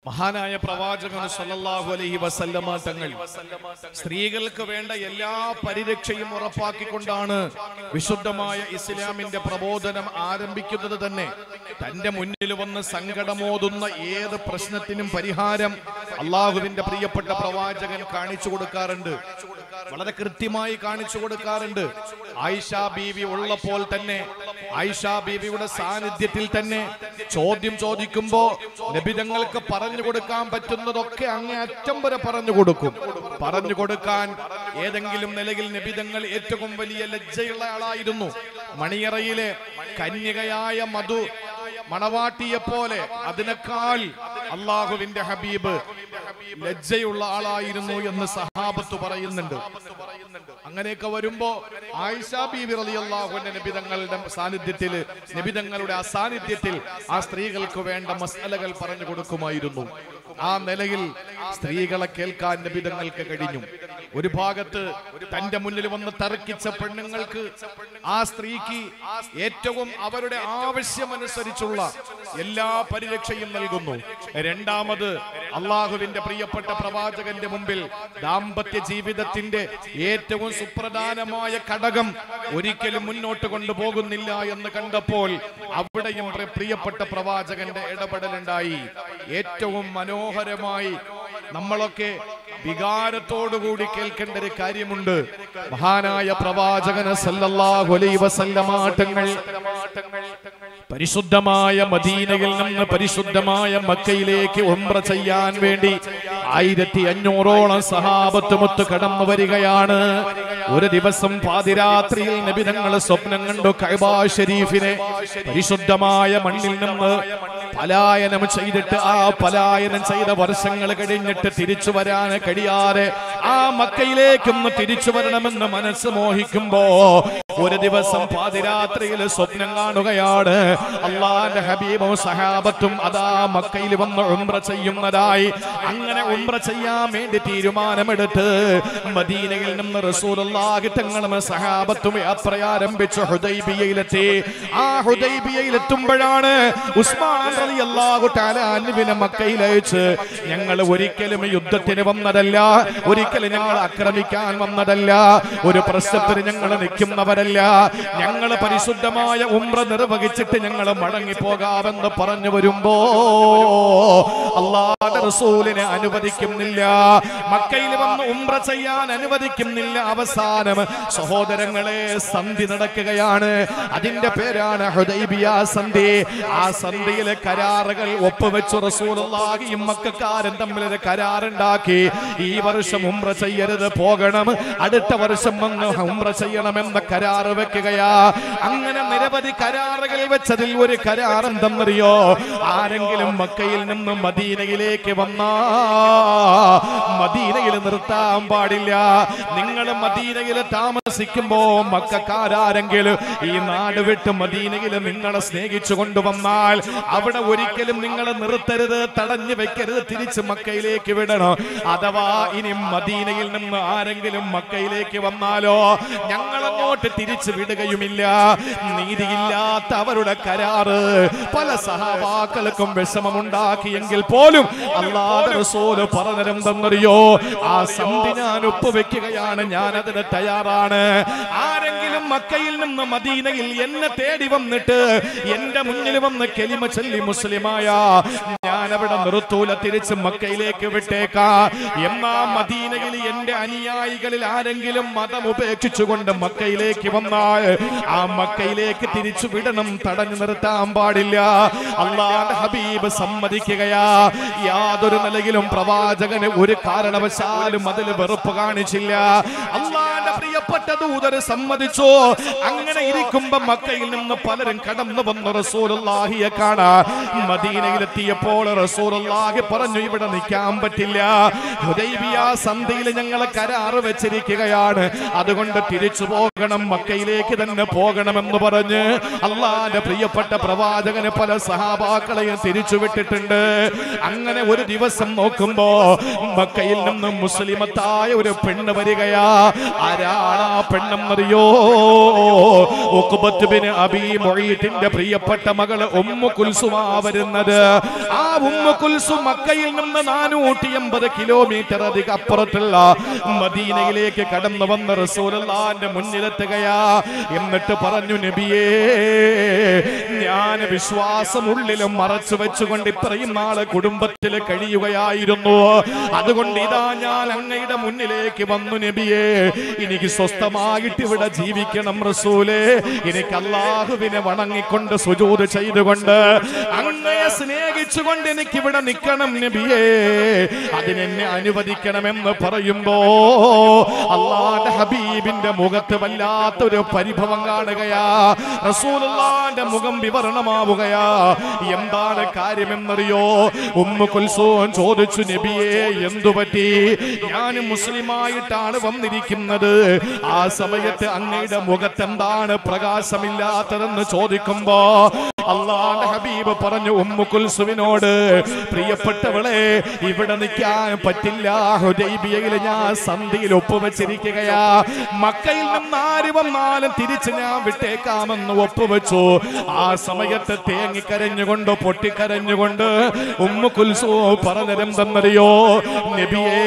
മഹാനായ പ്രവാചകൻ സല്ലല്ലാഹു അലൈഹി വസല്ലമ തങ്ങൾ സ്ത്രീകൾക്ക് വേണ്ട എല്ലാ പരിരക്ഷയും ഉറപ്പാക്കിക്കൊണ്ടാണ് വിശുദ്ധമായ ഇസ്ലാമിന്റെ പ്രബോധനം ആരംഭിക്കുന്നത് തന്നെ തന്റെ മുന്നിൽ വന്ന് സങ്കടമോതുന്ന ഏത് പ്രശ്നത്തിനും പരിഹാരം അള്ളാഹുവിന്റെ പ്രിയപ്പെട്ട പ്രവാചകൻ കാണിച്ചു കൊടുക്കാറുണ്ട് വളരെ കൃത്യമായി കാണിച്ചു കൊടുക്കാറുണ്ട് ആയിഷ ബീവി ഉള്ളപ്പോൾ തന്നെ ആയിഷ ബീവിയുടെ സാന്നിധ്യത്തിൽ തന്നെ ചോദ്യം ചോദിക്കുമ്പോ നബിതങ്ങൾക്ക് പറഞ്ഞു കൊടുക്കാൻ പറ്റുന്നതൊക്കെ അങ്ങേ അറ്റം വരെ പറഞ്ഞു കൊടുക്കും പറഞ്ഞു കൊടുക്കാൻ ഏതെങ്കിലും നിലയിൽ നബിതങ്ങൾ ഏറ്റവും വലിയ ലജ്ജയുള്ള ആളായിരുന്നു മണിയറയിലെ കന്യകയായ മധു മണവാട്ടിയെ പോലെ അതിനേക്കാൾ അള്ളാഹുവിന്റെ ഹബീബ് ലജ്ജയുള്ള ആളായിരുന്നു എന്ന് സഹാബത്ത് പറയുന്നുണ്ട് അങ്ങനെയൊക്കെ വരുമ്പോ ആയിഷ ബീവി റളിയല്ലാഹുവിന്റെ നബിതങ്ങളുടെ സാന്നിധ്യത്തിൽ നബിതങ്ങളുടെ അസാന്നിധ്യത്തിൽ ആ സ്ത്രീകൾക്ക് വേണ്ട മസാലകൾ പറഞ്ഞു കൊടുക്കുമായിരുന്നു ആ നിലയിൽ സ്ത്രീകളെ കേൾക്കാൻ നബിതങ്ങൾക്ക് കഴിഞ്ഞു ഒരു ഭാഗത്ത് തന്റെ മുന്നിൽ വന്ന് തർക്കിച്ച പെണ്ണുങ്ങൾക്ക് ആ സ്ത്രീക്ക് ഏറ്റവും അവരുടെ ആവശ്യമനുസരിച്ചുള്ള എല്ലാ പരിരക്ഷയും നൽകുന്നു രണ്ടാമത് അള്ളാഹുവിന്റെ പ്രിയപ്പെട്ട പ്രവാചകന്റെ മുമ്പിൽ ദാമ്പത്യ ജീവിതത്തിന്റെ ഏറ്റവും സുപ്രധാനമായ ഘടകം ഒരിക്കലും മുന്നോട്ട് കൊണ്ടുപോകുന്നില്ല എന്ന് കണ്ടപ്പോൾ അവിടെയും പ്രി- പ്രിയപ്പെട്ട പ്രവാചകന്റെ ഇടപെടലുണ്ടായി ഏറ്റവും മനോഹരമായി നമ്മളൊക്കെ വികാരത്തോടുകൂടി കേൾക്കേണ്ട ഒരു കാര്യമുണ്ട് മഹാനായ പ്രവാചകന സല്ലല്ലാഹു അലൈഹി വസല്ലമാട്ടങ്ങൾ പരിശുദ്ധമായ മദീനയിൽ നിന്ന് പരിശുദ്ധമായ മക്കയിലേക്ക് ഉംറ ചെയ്യാൻ വേണ്ടി ആയിരത്തി അഞ്ഞൂറോളം സഹാബത്തുമൊത്ത് കടന്നു വരികയാണ് ഒരു ദിവസം പാതിരാത്രിയിൽ നബി തങ്ങൾ സ്വപ്നം കണ്ടു കൈബാ ഷരീഫിനെ പരിശുദ്ധമായ മണ്ണിൽ നിന്ന് പലായനം ചെയ്തിട്ട് ആ പലായനം ചെയ്ത വർഷങ്ങൾ കഴിഞ്ഞിട്ട് തിരിച്ചു വരാൻ കഴിയാതെ ആ മക്കയിലേക്കൊന്ന് തിരിച്ചു വരണമെന്ന് മനസ്സ് മോഹിക്കുമ്പോ ഒരു ദിവസം പാതിരാത്രിയിൽ സ്വപ്നം കാണുകയാണ് അള്ളാന്റെ ഹബീബും സഹാബത്തും അതാ മക്കയിൽ വന്ന് ഉംറ ചെയ്യുന്നതായി അങ്ങനെ ഉംറ ചെയ്യാൻ വേണ്ടി തീരുമാനമെടുത്ത് മദീനയിൽ നിന്ന് റസൂലുള്ളാഹി തങ്ങളും സഹാബത്തും യാത്ര ആരംഭിച്ചു ഹുദൈബിയയിലെത്തി ആ ഹുദൈബിയയിൽ എത്തുമ്പോഴാണ് ഉസ്മാൻ റളിയല്ലാഹു തആല അൻഹുവിനെ മക്കയിൽ അയച്ച് ഞങ്ങൾ ഒരിക്കലും യുദ്ധത്തിന് വന്നതല്ല ഒരിക്കലും ഞങ്ങൾ ആക്രമിക്കാൻ വന്നതല്ല ഒരു പ്രശ്നത്തിന് ഞങ്ങൾ നിൽക്കുന്നവരല്ല ഞങ്ങൾ പരിശുദ്ധമായ ഉംറ നിർവഹിച്ചിട്ട് ഞങ്ങൾ മടങ്ങി പോകാമെന്ന് പറഞ്ഞു വരുമ്പോ അള്ളാഹുവിന്റെ റസൂലിനെ അനുവദിക്കുന്നില്ല മക്കയിൽ വന്ന് ഉംറ ചെയ്യാൻ അനുവദിക്കുന്നില്ല അവസാനം സഹോദരങ്ങളെ സന്ധി നടക്കുകയാണ് അതിന്റെ പേരാണ് ഹുദൈബിയ സന്ധി ആ സന്ധിയിലെ കരാറുകൾ ഒപ്പുവെച്ചു റസൂലുള്ളാഹിയും മക്കാരും തമ്മിൽ ഒരു കരാറുണ്ടാക്കി ഈ വർഷം ഉംറ ചെയ്യരുത് പോകണം അടുത്ത വർഷം വന്ന് ഉംറ ചെയ്യണമെന്ന കരാറ് വെക്കുകയാ അങ്ങനെ നിരവധി കരാറുകൾ വെച്ചതിൽ ഒരു കരാർ എന്തെന്നറിയോ ആരെങ്കിലും മക്കയിൽ നിന്ന് മദീനയിലേക്ക് വന്നാ മദീനയിൽ നിർത്താൻ പാടില്ല നിങ്ങൾ മദീനയിൽ താമസിക്കുമ്പോ മക്കാരാരെങ്കിലും ഈ നാട് വിട്ട് മദീനയിൽ നിങ്ങളെ സ്നേഹിച്ചു കൊണ്ടുവന്നാൽ അവിടെ ഒരിക്കലും നിങ്ങൾ നിർത്തരുത് തടഞ്ഞു വെക്കരുത് തിരിച്ച് മക്കയിലേക്ക് വിടണം അഥവാ ഇനി മദീനയിൽ നിന്ന് ആരെങ്കിലും മക്കയിലേക്ക് വന്നാലോ ഞങ്ങൾ അങ്ങോട്ട് തിരിച്ചു വിടുകയുമില്ല നീതിയില്ലാത്ത അവരുടെ കരാറ് പല സഹാബാക്കൾക്കും വിഷമമുണ്ടാക്കിയെങ്കിൽ പോലും അള്ളാഹ് റസൂല് പറഞ്ഞിരുന്നെന്നറിയോ ആ സന്ധി ഞാൻ ഒപ്പുവെക്കുകയാണ് ഞാൻ അതിന് തയ്യാറാണ് ആരെങ്കിലും മക്കയിൽ നിന്ന് മദീനയിൽ എന്നെ തേടി വന്നിട്ട് എന്റെ മുന്നിൽ വന്ന് കെലിമ ചൊല്ലി മുസ്ലിമായ ഞാൻ അവിടെ നിർത്തൂല തിരിച്ച് മക്കയിലേക്ക് വിട്ടേക്കാ എന്നാ മദീനയിൽ എന്റെ അനുയായികളിൽ ആരെങ്കിലും മതം ഉപേക്ഷിച്ചുകൊണ്ട് മക്കയിലേക്ക് വന്നാൽ ആ മക്കയിലേക്ക് തിരിച്ചു വിടണം തടഞ്ഞു നിർത്താൻ പാടില്ല അള്ളാന്റെ ഹബീബ് സമ്മതിക്കുകയാ യാതൊരു നിലയിലും പ്രവാചകന് ഒരു കാരണവശാലും അതിൽ വെറുപ്പ് കാണിച്ചില്ല അള്ളാന്റെ പ്രിയപ്പെട്ട ദൂതര് സമ്മതിച്ചു അങ്ങനെ ഇരിക്കുമ്പോ മക്കയിൽ നിന്ന് പലരും കടന്നു വന്നു റസൂലുള്ളാഹിയെ കാണാ മദീനയിലെത്തിയപ്പോൾ റസൂലുള്ളാഹി പറഞ്ഞു ഇവിടെ നിൽക്കാൻ പറ്റില്ല ഹുദൈബിയ സന്ധിയിൽ ഞങ്ങൾ കരാറ് വെച്ചിരിക്കുകയാണ് അതുകൊണ്ട് തിരിച്ചു പോകണം മക്കയിലേക്ക് തന്നെ പോകണമെന്ന് പറഞ്ഞ് അള്ളാന്റെ പ്രിയപ്പെട്ട പ്രവാചകന് പല സഹാബാക്കളെയും തിരിച്ചു വിട്ടിട്ടുണ്ട് അങ്ങനെ ഒരു ദിവസം നോക്കുമ്പോ മക്കയിൽ നിന്ന് മുസ്ലിമത്തായ ഒരു പെണ്ണ് വരികയാ ആരാ ആരാണ് ആ പെണ്ണെന്നറിയോ ഉഖ്ബത്ത് ബിൻ അബീ മുഈത്തിന്റെ പ്രിയപ്പെട്ട മകള് ഉമ്മു കുൽസുമാ വരുന്നത് ആ ഉമ്മു കുൽസും മക്കയിൽ നിന്ന് നാനൂറ്റി എൺപത് കിലോമീറ്റർ അധികം അപ്പുറത്തുള്ള മദീനയിലേക്ക് കടന്നു വന്ന റസൂലുള്ളാന്റെ മുന്നിലെത്തുകയാ എന്നിട്ട് പറഞ്ഞു നബിയേ ഞാൻ വിശ്വാസം ഉള്ളിലും മറച്ചു വെച്ചുകൊണ്ട് ഇത്രയും നാള് കുടുംബത്തിൽ കഴിയുകയായിരുന്നു അതുകൊണ്ട് ഇതാ ഞാൻ അങ്ങയുടെ മുന്നിലേക്ക് വന്നു നബിയേ എനിക്ക് സ്വസ്ഥമായിട്ട് ഇവിടെ ജീവിക്കണം റസൂലേ എനിക്ക് അള്ളാഹുവിനെ വണങ്ങിക്കൊണ്ട് സുജൂത് ചെയ്തുകൊണ്ട് അങ്ങയെ സ്നേഹിച്ചുകൊണ്ട് എനിക്ക് ഇവിടെ നിൽക്കണം നബിയേ അതിനെന്നെ അനുവദിക്കണമെന്ന് പറയുമ്പോ അള്ളാന്റെ ഹബീബിന്റെ മുഖത്ത് വല്ലാത്തൊരു പരിഭവം കാണുകയാ റസൂലുള്ളാന്റെ മുഖം വിവരണമാവുകയാ എന്താണ് കാര്യമെന്നറിയോ ഉമ്മു കുൽസോൻ ചോദിച്ചു നബിയെ എന്തു പറ്റി ഞാൻ മുസ്ലിമായിട്ടാണ് വന്നിരിക്കുന്നത് ആ സമയത്ത് അങ്ങയുടെ മുഖത്ത് എന്താണ് പ്രകാശമില്ലാത്തതെന്ന് ചോദിക്കുമ്പോ അള്ളാന്റെ ഹബീബ് പറഞ്ഞു ഉമ്മു കുൽസുവിനോട് പ്രിയപ്പെട്ടവളെ ഇവിടെ നിൽക്കാൻ പറ്റില്ല ഹുദൈബിയയിൽ ഞാൻ സന്ധിയിൽ ഒപ്പുവെച്ചിരിക്കുകയാ മക്കയിൽ നിന്ന് ആര് വന്നാലും തിരിച്ച് ഞാൻ വിട്ടേക്കാമെന്ന് ഒപ്പുവെച്ചു ആ സമയത്ത് തേങ്ങിക്കരഞ്ഞുകൊണ്ട് പൊട്ടിക്കരഞ്ഞുകൊണ്ട് ഉമ്മു കുൽസു പറഞ്ഞതെന്തെന്നറിയോ നബിയേ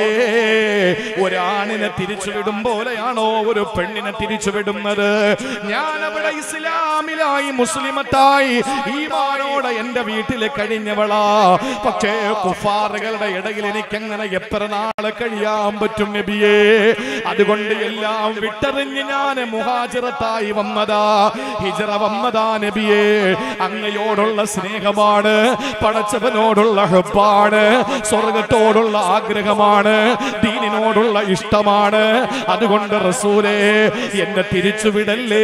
ഒരാണിനെ തിരിച്ചുവിടും പോലെയാണോ ഒരു പെണ്ണിനെ തിരിച്ചുവിടുന്നത് ഞാൻ അവിടെ ഇസ്ലാമിലായി മുസ്ലിമത്തായി ഈമാനോടെ എന്റെ വീട്ടിൽ കഴിഞ്ഞവളാ പക്ഷേ കുഫാറുകളുടെ ഇടയിൽ എനിക്ക് എങ്ങനെ എത്ര നാളെ കഴിയാൻ പറ്റും നബിയേ അതുകൊണ്ട് എല്ലാം വിട്ടെറിഞ്ഞ് ഞാൻ മുഹാജിറത്തായി വന്നതാ ഹിജറ വന്നതാ നബിയേ അങ്ങയോടുള്ള സ്നേഹമാണ് പടച്ചവനോടുള്ള ഹെപ്പാണ് സ്വർഗത്തോടുള്ള ആഗ്രഹമാണ് ദീനിനോടുള്ള ഇഷ്ടമാണ് അതുകൊണ്ട് റസൂലേ എന്നെ തിരിച്ചുവിടല്ലേ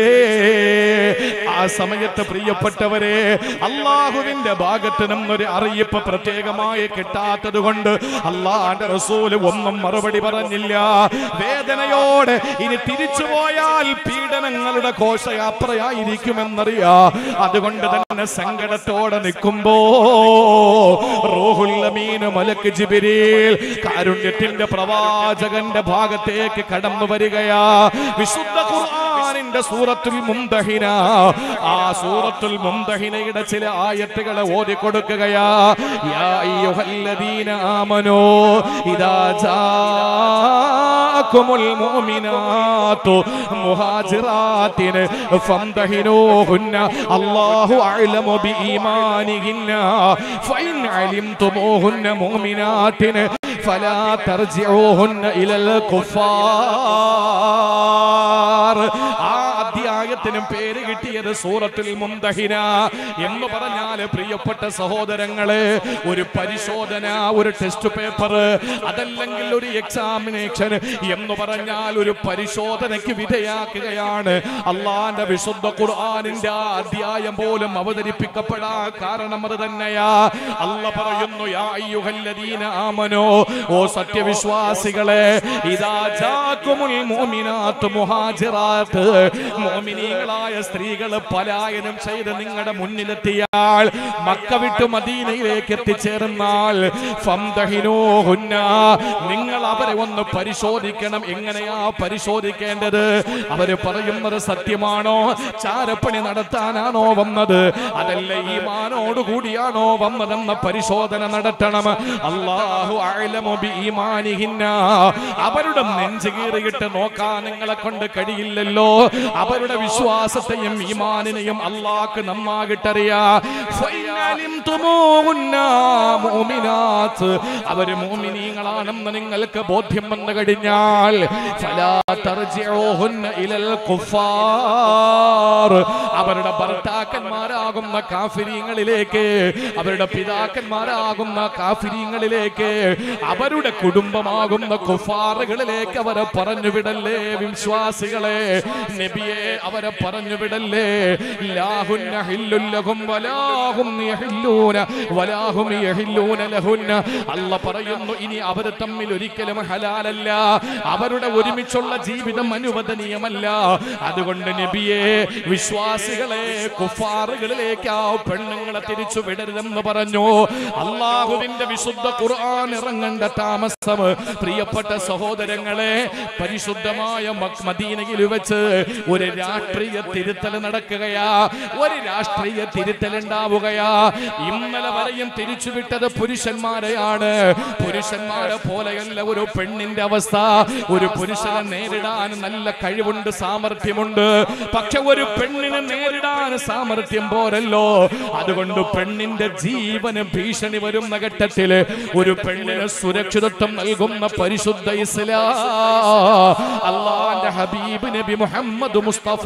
ആ സമയത്ത് പ്രിയപ്പെട്ടവരെ അള്ളാഹുവിന്റെ ഭാഗത്ത് നിന്നൊരു അറിയിപ്പ് പ്രത്യേകമായി കിട്ടാത്തത് കൊണ്ട് അള്ളാന്റെ റസൂല് ഒന്നും മറുപടി പറഞ്ഞില്ല വേദനയോടെ ഇനി തിരിച്ചു പോയാൽ പീഡനങ്ങളുടെ ഘോഷയാത്രയായിരിക്കുമെന്നറിയാ അതുകൊണ്ട് തന്നെ സങ്കടത്തോടെ നിൽക്കുമ്പോ റോഹുല്ലമീന് മലക്ക് ജിബിരിൽ കാരുണ്യത്തിന്റെ പ്രവാചകന്റെ ഭാഗത്തേക്ക് കടന്നു വരികയാ വിശുദ്ധ ഖുർആനിന്റെ സൂറത്തുൽ മുംതഹിന ആ സൂറത്തുൽ മുംതഹിനയുടെ ചില ആയത്തുകളെ ഓതി കൊടുക്കുകയാ യാ അയ്യുഹല്ലദീന ആമനോ ഇദാ ജാഅക്കുമുൽ മുഅ്മിനാത്തു മുഹാജിറാത്തിൻ ഫംതഹിനൂഹുന്ന അല്ലാഹു അഅലമു ബിഈമാനിഹിന്ന ഫഇൻ അലിംതുമൂഹുന്ന മുഅ്മിനാത്തിൻ ഫലാ തർജിഊഹുന്ന ഇലൽ കുഫാർ ആ അധ്യായത്തിനും പേര് കിട്ടിയത് സൂറത്തുൽ മുംതഹിന എന്ന് പറഞ്ഞാൽ പ്രിയപ്പെട്ട സഹോദരങ്ങളെ ഒരു പരിശോധന ഒരു ടെസ്റ്റ് പേപ്പർ അതല്ലെങ്കിൽ ഒരു എക്സാമിനേഷൻ എന്ന് പറഞ്ഞാൽ ഒരു പരിശോധനയ്ക്ക് വിധേയാക്കുകയാണ് അള്ളാന്റെ വിശുദ്ധ ഖുർആനിന്റെ ആ അധ്യായം പോലും അവതരിപ്പിക്കപ്പെടാ കാരണം അത് തന്നെയാ അല്ല പറയുന്നു യാ അയ്യുഹല്ലദീന ആമനോ ഓ സത്യവിശ്വാസികളെ ഇതാ ജാക്കുമുൽ മുഅ്മിനാത്ത് മുഹാജിറാത്ത് മുഅ്മിനീങ്ങളായ സ്ത്രീകൾ പലായനം ചെയ്ത് നിങ്ങളുടെ മുന്നിലെത്തിയാൽ മക്ക വിട്ട് മദീനയിലേക്ക് എത്തിച്ചേർന്നാൽ ഫംദഹിനൂഹുന്ന നിങ്ങൾ അവരെ ഒന്ന് പരിശോധിക്കണം എങ്ങനെയാ പരിശോധിക്കേണ്ടത് അവര് പറയുന്നത് സത്യമാണോ ചാരപ്പണി നടത്താനാണോ വന്നത് അതല്ല ഈ മാനോട് കൂടിയാണോ വന്നതെന്ന പരിശോധന നടത്തണം അള്ളാഹു അഅലമു ബിഈമാനിഹിന്ന അവരുടെ നെഞ്ച് കീറിയിട്ട് നോക്കാൻ നിങ്ങളെ കൊണ്ട് കഴിയില്ലല്ലോ അവരുടെ വിശ്വാസത്തെയും ഈമാനിനെയും അള്ളാഹ്ക്ക് നന്നാകിട്ടറിയാ അവര് മോമിനീങ്ങളാണെന്ന് നിങ്ങൾക്ക് ബോധ്യം വന്നു കഴിഞ്ഞാൽ ഫലാ തർജിഊഹുന്ന ഇലൽ കുഫാർ അവരുടെ ഭർത്താക്കന്മാരാകുന്ന കാഫിരീങ്ങളിലേക്ക് അവരുടെ പിതാക്കന്മാരാകുന്ന കാഫിരീങ്ങളിലേക്ക് അവരുടെ കുടുംബമാകുന്ന കുഫാറുകളിലേക്ക് അവരെ പറഞ്ഞു വിടല്ലേ വിശ്വാസികളെ നബിയെ അവരെ പറഞ്ഞു വിടല്ലേ ലാഹുന്ന ഹില്ലുല്ലഹും വലാഹും യഹില്ലൂന വലാഹും യഹില്ലൂന ലഹുന്ന അല്ല പറയുന്നു ഇനി അവർ തമ്മിൽ ഒരിക്കലും ഹലാലല്ല അവരുടെ ഒരുമിച്ചുള്ള ജീവിതം അനുവദനീയമല്ല അതുകൊണ്ട് നബിയെ വിശ്വാസികളെ കുഫാറുകളിലേക്ക് ഹോസ്റ്റലിലേക്ക് ആ പെണ്ണുങ്ങളെ തിരിച്ചു വിടരുതെന്ന് പറഞ്ഞു അള്ളാഹുവിന്റെ വിശുദ്ധ ഖുർആൻ ഇറങ്ങേണ്ട താമസം പ്രിയപ്പെട്ട സഹോദരങ്ങളെ പരിശുദ്ധമായ മക്- മദീനയിൽ വെച്ച് ഒരു രാഷ്ട്രീയ തിരുത്തൽ നടക്കുകയാ ഒരു രാഷ്ട്രീയ തിരുത്തൽ ഉണ്ടാവുകയാ ഇന്നലെ വരെയും തിരിച്ചുവിട്ടത് പുരുഷന്മാരെയാണ് പുരുഷന്മാരെ പോലെയല്ല ഒരു പെണ്ണിന്റെ അവസ്ഥ ഒരു പുരുഷനെ നേരിടാൻ നല്ല കഴിവുണ്ട് സാമർഥ്യമുണ്ട് പക്ഷെ ഒരു പെണ്ണിനെ നേരിടാൻ സാമർഥ്യം പോരല്ലോ അതുകൊണ്ട് പെണ്ണിന്റെ ജീവന് ഭീഷണി വരുന്ന ഘട്ടത്തില് ഒരു പെണ്ണിന് സുരക്ഷിതത്വം നൽകുന്ന പരിശുദ്ധ ഇസ്ലാ അള്ളാന്റെ ഹബീബ് നബി മുഹമ്മദ് മുസ്തഫ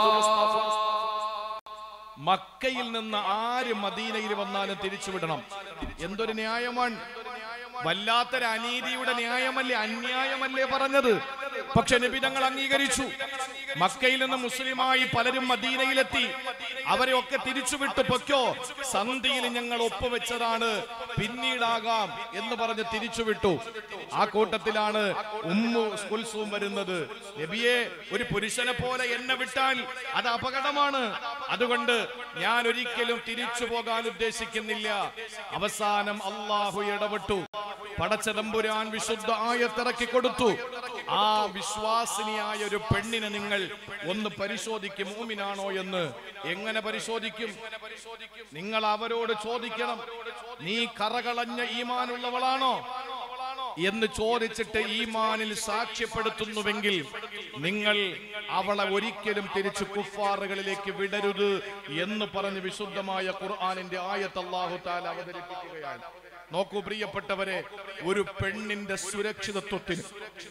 മക്കയിൽ നിന്ന് ആര് മദീനയിൽ വന്നാലും തിരിച്ചുവിടണം എന്തൊരു ന്യായമാണ് വല്ലാത്തൊരു അനീതിയുടെ ന്യായമല്ലേ അന്യായമല്ലേ പറഞ്ഞത് പക്ഷെ നബി തങ്ങൾ അംഗീകരിച്ചു മക്കയിൽ നിന്ന് മുസ്ലിമായി പലരും മദീനയിലെത്തി അവരെ ഒക്കെ തിരിച്ചുവിട്ടു പൊക്കോ സന്ധിയിൽ ഞങ്ങൾ ഒപ്പുവെച്ചതാണ് പിന്നീടാകാം എന്ന് പറഞ്ഞ് തിരിച്ചുവിട്ടു ആ കൂട്ടത്തിലാണ് ഉമ്മു കുൽസൂം വരുന്നത് നബിയെ ഒരു പുരുഷനെ പോലെ എന്നെ വിട്ടാൽ അത് അപകടമാണ് അതുകൊണ്ട് ഞാൻ ഒരിക്കലും തിരിച്ചു പോകാൻ ഉദ്ദേശിക്കുന്നില്ല അവസാനം അള്ളാഹു ഇടപെട്ടു പടച്ചതമ്പുരാൻ വിശുദ്ധ ആയത്തിറക്കി കൊടുത്തു ആ വിശ്വാസിനിയായ ഒരു പെണ്ണിനെ നിങ്ങൾ ഒന്ന് പരിശോധിക്കും മൂമിനാണോ എന്ന് എങ്ങനെ പരിശോധിക്കും നിങ്ങൾ അവരോട് ചോദിക്കണം നീ കറകളഞ്ഞ ഈമാനുള്ളവളാണോ എന്ന് ചോദിച്ചിട്ട് ഈമാനിൽ സാക്ഷ്യപ്പെടുത്തുന്നുവെങ്കിൽ നിങ്ങൾ അവളെ ഒരിക്കലും തിരിച്ച് കുഫാറുകളിലേക്ക് വിടരുത് എന്ന് പറഞ്ഞ് വിശുദ്ധമായ ഖുർആാനിന്റെ ആയത്ത് അല്ലാഹു താല അവതരിപ്പിക്കുകയാണ് നോക്കൂ പ്രിയപ്പെട്ടവരെ ഒരു പെണ്ണിന്റെ സുരക്ഷിതത്വത്തിന്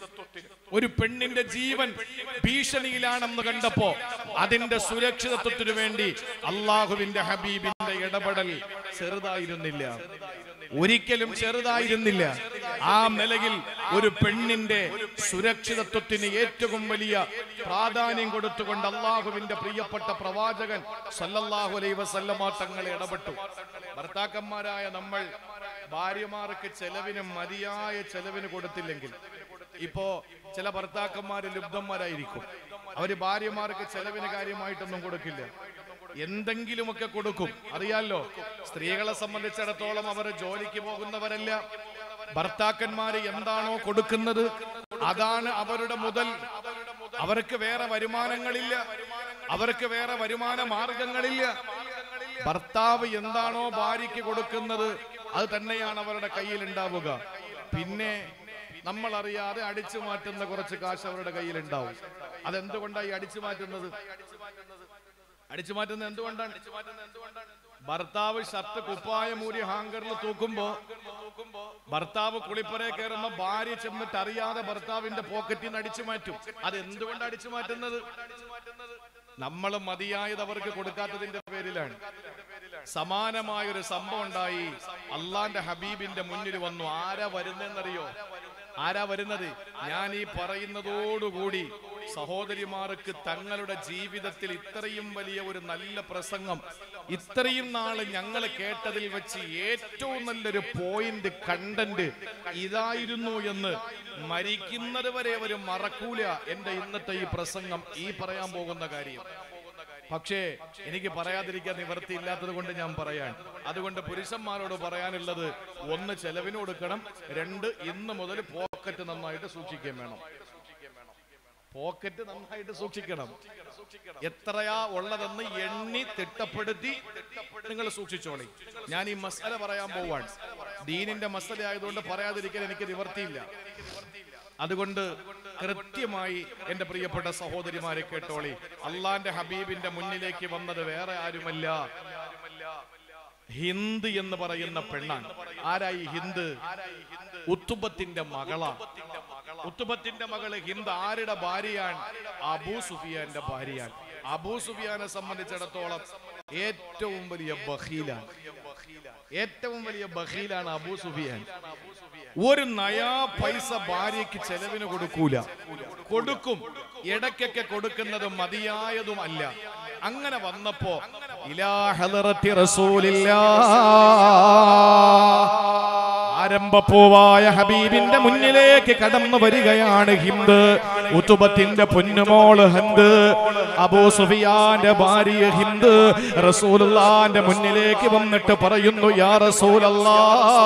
ഒരു പെണ്ണിന്റെ ജീവൻ ഭീഷണിയിലാണെന്ന് കണ്ടപ്പോ അതിന്റെ സുരക്ഷിതത്വത്തിനു വേണ്ടി അള്ളാഹുവിന്റെ ഹബീബിന്റെ ഇടപെടൽ ചെറുതായിരുന്നില്ല ഒരിക്കലും ചെറുതായിരുന്നില്ല ആ നിലയിൽ ഒരു പെണ്ണിന്റെ സുരക്ഷിതത്വത്തിന് ഏറ്റവും വലിയ പ്രാധാന്യം കൊടുത്തുകൊണ്ട് അള്ളാഹുവിന്റെ പ്രിയപ്പെട്ട പ്രവാചകൻ സല്ലല്ലാഹു അലൈഹി വസല്ലമ തങ്ങളെ ഇടപെട്ടു ഭർത്താക്കന്മാരായ നമ്മൾ ഭാര്യമാർക്ക് ചെലവിന് മതിയായ ചെലവിന് കൊടുത്തില്ലെങ്കിൽ ഇപ്പോ ചില ഭർത്താക്കന്മാര് ലുബ്ധന്മാരായിരിക്കും അവര് ഭാര്യമാർക്ക് ചെലവിന് കാര്യമായിട്ടൊന്നും കൊടുക്കില്ല എന്തെങ്കിലുമൊക്കെ കൊടുക്കും അറിയാലോ സ്ത്രീകളെ സംബന്ധിച്ചിടത്തോളം അവർ ജോലിക്ക് പോകുന്നവരല്ല ഭർത്താക്കന്മാര് എന്താണോ കൊടുക്കുന്നത് അതാണ് അവരുടെ മുതൽ അവർക്ക് വേറെ വരുമാനങ്ങളില്ല അവർക്ക് വേറെ വരുമാന മാർഗങ്ങളില്ല ഭർത്താവ് എന്താണോ ഭാര്യയ്ക്ക് കൊടുക്കുന്നത് അത് തന്നെയാണ് അവരുടെ കയ്യിൽ ഉണ്ടാവുക പിന്നെ നമ്മൾ അറിയാതെ അടിച്ചു മാറ്റുന്ന കുറച്ച് കാശ് അവരുടെ കയ്യിൽ ഉണ്ടാവും അതെന്തുകൊണ്ടായി അടിച്ചു മാറ്റുന്നത് അടിച്ചു മാറ്റുന്നത് എന്തുകൊണ്ടാണ് ഭർത്താവ് ഷർട്ട് കുപ്പായം ഊരി ഹാങ്കറിൽ തൂക്കുമ്പോ ഭർത്താവ് കുളിപ്പറെ കയറുമ്പോ ഭാര്യ ചെന്നിട്ട് അറിയാതെ ഭർത്താവിന്റെ പോക്കറ്റിൽ നിന്ന് അടിച്ചു മാറ്റും അത് എന്തുകൊണ്ട് അടിച്ചു മാറ്റുന്നത് നമ്മൾ മതിയായത് അവർക്ക് കൊടുക്കാത്തതിന്റെ പേരിലാണ് സമാനമായ ഒരു സംഭവം ഉണ്ടായി അള്ളാന്റെ ഹബീബിന്റെ മുന്നിൽ വന്നു ആരാ വരുന്നെന്നറിയോ ആരാ വരുന്നത് ഞാൻ ഈ പറയുന്നതോടുകൂടി സഹോദരിമാർക്ക് തങ്ങളുടെ ജീവിതത്തിൽ ഇത്രയും വലിയ ഒരു നല്ല പ്രസംഗം ഇത്രയും നാള് ഞങ്ങൾ കേട്ടതിൽ വെച്ച് ഏറ്റവും നല്ലൊരു പോയിന്റ് കണ്ടന്റ് ഇതായിരുന്നു എന്ന് മരിക്കുന്നത് വരെ അവർ മറക്കൂല എന്റെ ഇന്നത്തെ ഈ പ്രസംഗം ഈ പറയാൻ പോകുന്ന കാര്യം പക്ഷേ എനിക്ക് പറയാതിരിക്കാൻ നിവർത്തിയില്ലാത്തത് കൊണ്ട് ഞാൻ പറയാൻ അതുകൊണ്ട് പുരുഷന്മാരോട് പറയാനുള്ളത് ഒന്ന് ചെലവിന് കൊടുക്കണം രണ്ട് ഇന്ന് മുതൽ പോക്കറ്റ് നന്നായിട്ട് സൂക്ഷിക്കുകയും വേണം പോക്കറ്റ് നന്നായിട്ട് സൂക്ഷിക്കണം എത്രയാ ഉള്ളതെന്ന് എണ്ണി തിട്ടപ്പെടുത്തി നിങ്ങൾ സൂക്ഷിച്ചോളി ഞാൻ ഈ മസാല പറയാൻ പോവാൻ ദീനിന്റെ മസല ആയതുകൊണ്ട് പറയാതിരിക്കാൻ എനിക്ക് നിവർത്തിയില്ല അതുകൊണ്ട് കൃത്യമായി എന്റെ പ്രിയപ്പെട്ട സഹോദരിമാരെ കേട്ടോളി അള്ളാന്റെ ഹബീബിന്റെ മുന്നിലേക്ക് വന്നത് വേറെ ആരുമല്ല ഹിന്ദ് എന്ന് പറയുന്ന പെണ്ണാണ് ആരായി ഹിന്ദ് ഉത്തുബത്തിന്റെ മകളാ ഉത്തുബത്തിന്റെ മകള് ഹിന്ദ് ആരുടെ ഭാര്യയാണ് അബൂ സുഫിയാന്റെ ഭാര്യയാണ് അബൂ സുഫിയാനെ സംബന്ധിച്ചിടത്തോളം ഏറ്റവും വലിയ ബഹീലാണ് ഏറ്റവും വലിയ ബഹീലാണ് അബൂ സുഫിയാൻ ഒരു നയാ പൈസ ഭാര്യയ്ക്ക് ചെലവിന് കൊടുക്കൂല കൊടുക്കും ഇടയ്ക്കൊക്കെ കൊടുക്കുന്നത് മതിയായതുമല്ല അങ്ങനെ വന്നപ്പോ ഇലാ ഹളറത്തി റസൂലില്ലാ ആ ആരംഭപ്പൂവായ ഹബീബിന്റെ മുന്നിലേക്ക് കടന്നു വരികയാണ് ഹിന്ദ് ഉത്തുബത്തിന്റെ പൊന്നുമോള് ഹന്ത് അബൂ സുഫിയാന്റെ ഭാര്യ ഹിന്ദ് റസൂലുള്ളാന്റെ മുന്നിലേക്ക് വന്നിട്ട് പറയുന്നു യാ റസൂലല്ലാ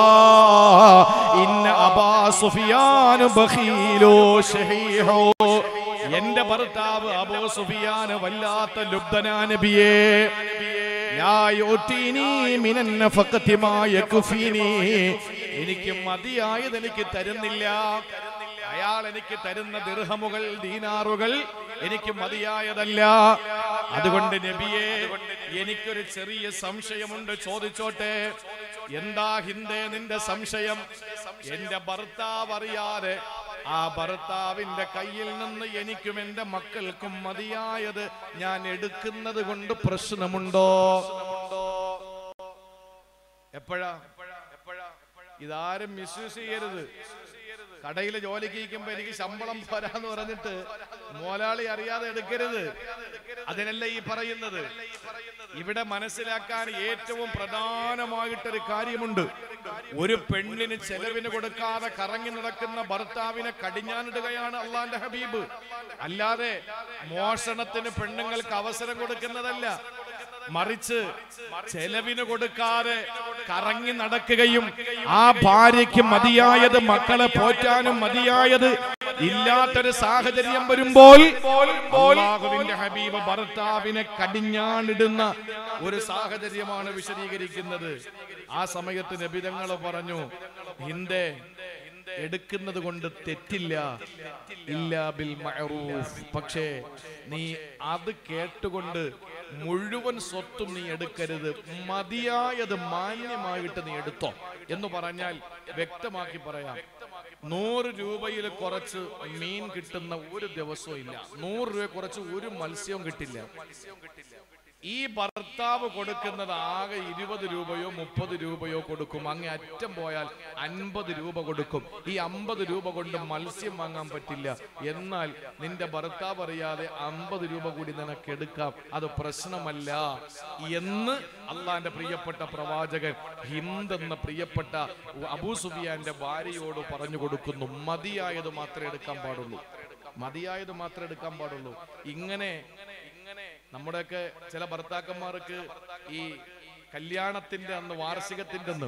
ഇന്ന അബാ സുഫിയാൻ ബഖീലോ ഷഹീഹോ എന്റെ ഭർത്താവ് അബൂ സുഫിയാൻ വല്ലാത്ത ലുബ്ധനാ നബിയേ ലാ യുതീനി മിനൻ നഫഖതി മാ യക്ഫീനി എനിക്ക് മതിയായത് എനിക്ക് തരുന്നില്ല അയാൾ എനിക്ക് തരുന്ന ദിർഹമുകൾ ദീനാറുകൾ എനിക്ക് മതിയായതല്ല അതുകൊണ്ട് നബിയെ എനിക്കൊരു ചെറിയ സംശയമുണ്ട് ചോദിച്ചോട്ടെ എന്താ ഹിന്ദേ നിന്റെ സംശയം എന്റെ ഭർത്താവ് അറിയാതെ ആ ഭർത്താവിന്റെ കയ്യിൽ നിന്ന് എനിക്കും എന്റെ മക്കൾക്കും മതിയായത് ഞാൻ എടുക്കുന്നത് കൊണ്ട് പ്രശ്നമുണ്ടോ എപ്പോഴാ ഇതാരും മിസ്യൂസ് ചെയ്യരുത് കടയിൽ ജോലിക്ക് ഇരിക്കുമ്പോ എനിക്ക് ശമ്പളം പോരാന്ന് പറഞ്ഞിട്ട് മോലാളി അറിയാതെ എടുക്കരുത് അതിനല്ല ഈ പറയുന്നത് ഇവിടെ മനസ്സിലാക്കാൻ ഏറ്റവും പ്രധാനമായിട്ടൊരു കാര്യമുണ്ട് ഒരു പെണ്ണിന് ചെലവിന് കൊടുക്കാതെ കറങ്ങി നടക്കുന്ന ഭർത്താവിനെ കടിഞ്ഞാനിടുകയാണ് അള്ളാന്റെ ഹബീബ് അല്ലാതെ മോഷണത്തിന് പെണ്ണുങ്ങൾക്ക് അവസരം കൊടുക്കുന്നതല്ല മറിച്ച് ചെലവിന് കൊടുക്കാതെ കറങ്ങി നടക്കുകയും ആ ഭാര്യയ്ക്ക് മതിയായത് മക്കളെ പോറ്റാനും മതിയായത് ഇല്ലാത്തൊരു സാഹചര്യം വരുമ്പോൾ അല്ലാഹുവിന്റെ ഹബീബ് ഭർത്താവിനെ കടിഞ്ഞാണിടുന്ന ഒരു സാഹചര്യമാണ് വിശദീകരിക്കുന്നത് ആ സമയത്ത് നബിതങ്ങൾ പറഞ്ഞു ഹിന്ദേ എടുക്കുന്നത് കൊണ്ട് തെറ്റില്ല ഇല്ല ബിൽ മഅറൂഫ് പക്ഷേ നീ അത് കേട്ടുകൊണ്ട് മുഴുവൻ സ്വത്തും നീ എടുക്കരുത് മതിയായത് മാന്യമായിട്ട് നീ എടുത്തോ എന്ന് പറഞ്ഞാൽ വ്യക്തമാക്കി പറയാം നൂറ് രൂപയിൽ കുറച്ച് മീൻ കിട്ടുന്ന ഒരു ദിവസവും ഇല്ല നൂറ് രൂപ കുറച്ച് ഒരു മത്സ്യവും കിട്ടില്ല ഈ ഭർത്താവ് കൊടുക്കുന്നത് ആകെ ഇരുപത് രൂപയോ മുപ്പത് രൂപയോ കൊടുക്കും അങ്ങേ അറ്റം പോയാൽ അൻപത് രൂപ കൊടുക്കും ഈ അമ്പത് രൂപ കൊണ്ട് മത്സ്യം വാങ്ങാൻ പറ്റില്ല എന്നാൽ നിന്റെ ഭർത്താവ് അറിയാതെ അമ്പത് രൂപ കൂടി നിനക്ക് എടുക്കാം അത് പ്രശ്നമല്ല എന്ന് അള്ളാന്റെ പ്രിയപ്പെട്ട പ്രവാചകൻ ഹിന്ദ് എന്ന പ്രിയപ്പെട്ട അബൂ സുഫിയാന്റെ ഭാര്യയോട് പറഞ്ഞു കൊടുക്കുന്നു മതിയായത് മാത്രമേ എടുക്കാൻ പാടുള്ളൂ മതിയായത് മാത്രമേ എടുക്കാൻ പാടുള്ളൂ ഇങ്ങനെ നമ്മുടെയൊക്കെ ചില ഭർത്താക്കന്മാർക്ക് ഈ കല്യാണത്തിന്റെ അന്ന് വാർഷികത്തിന്റെ അന്ന്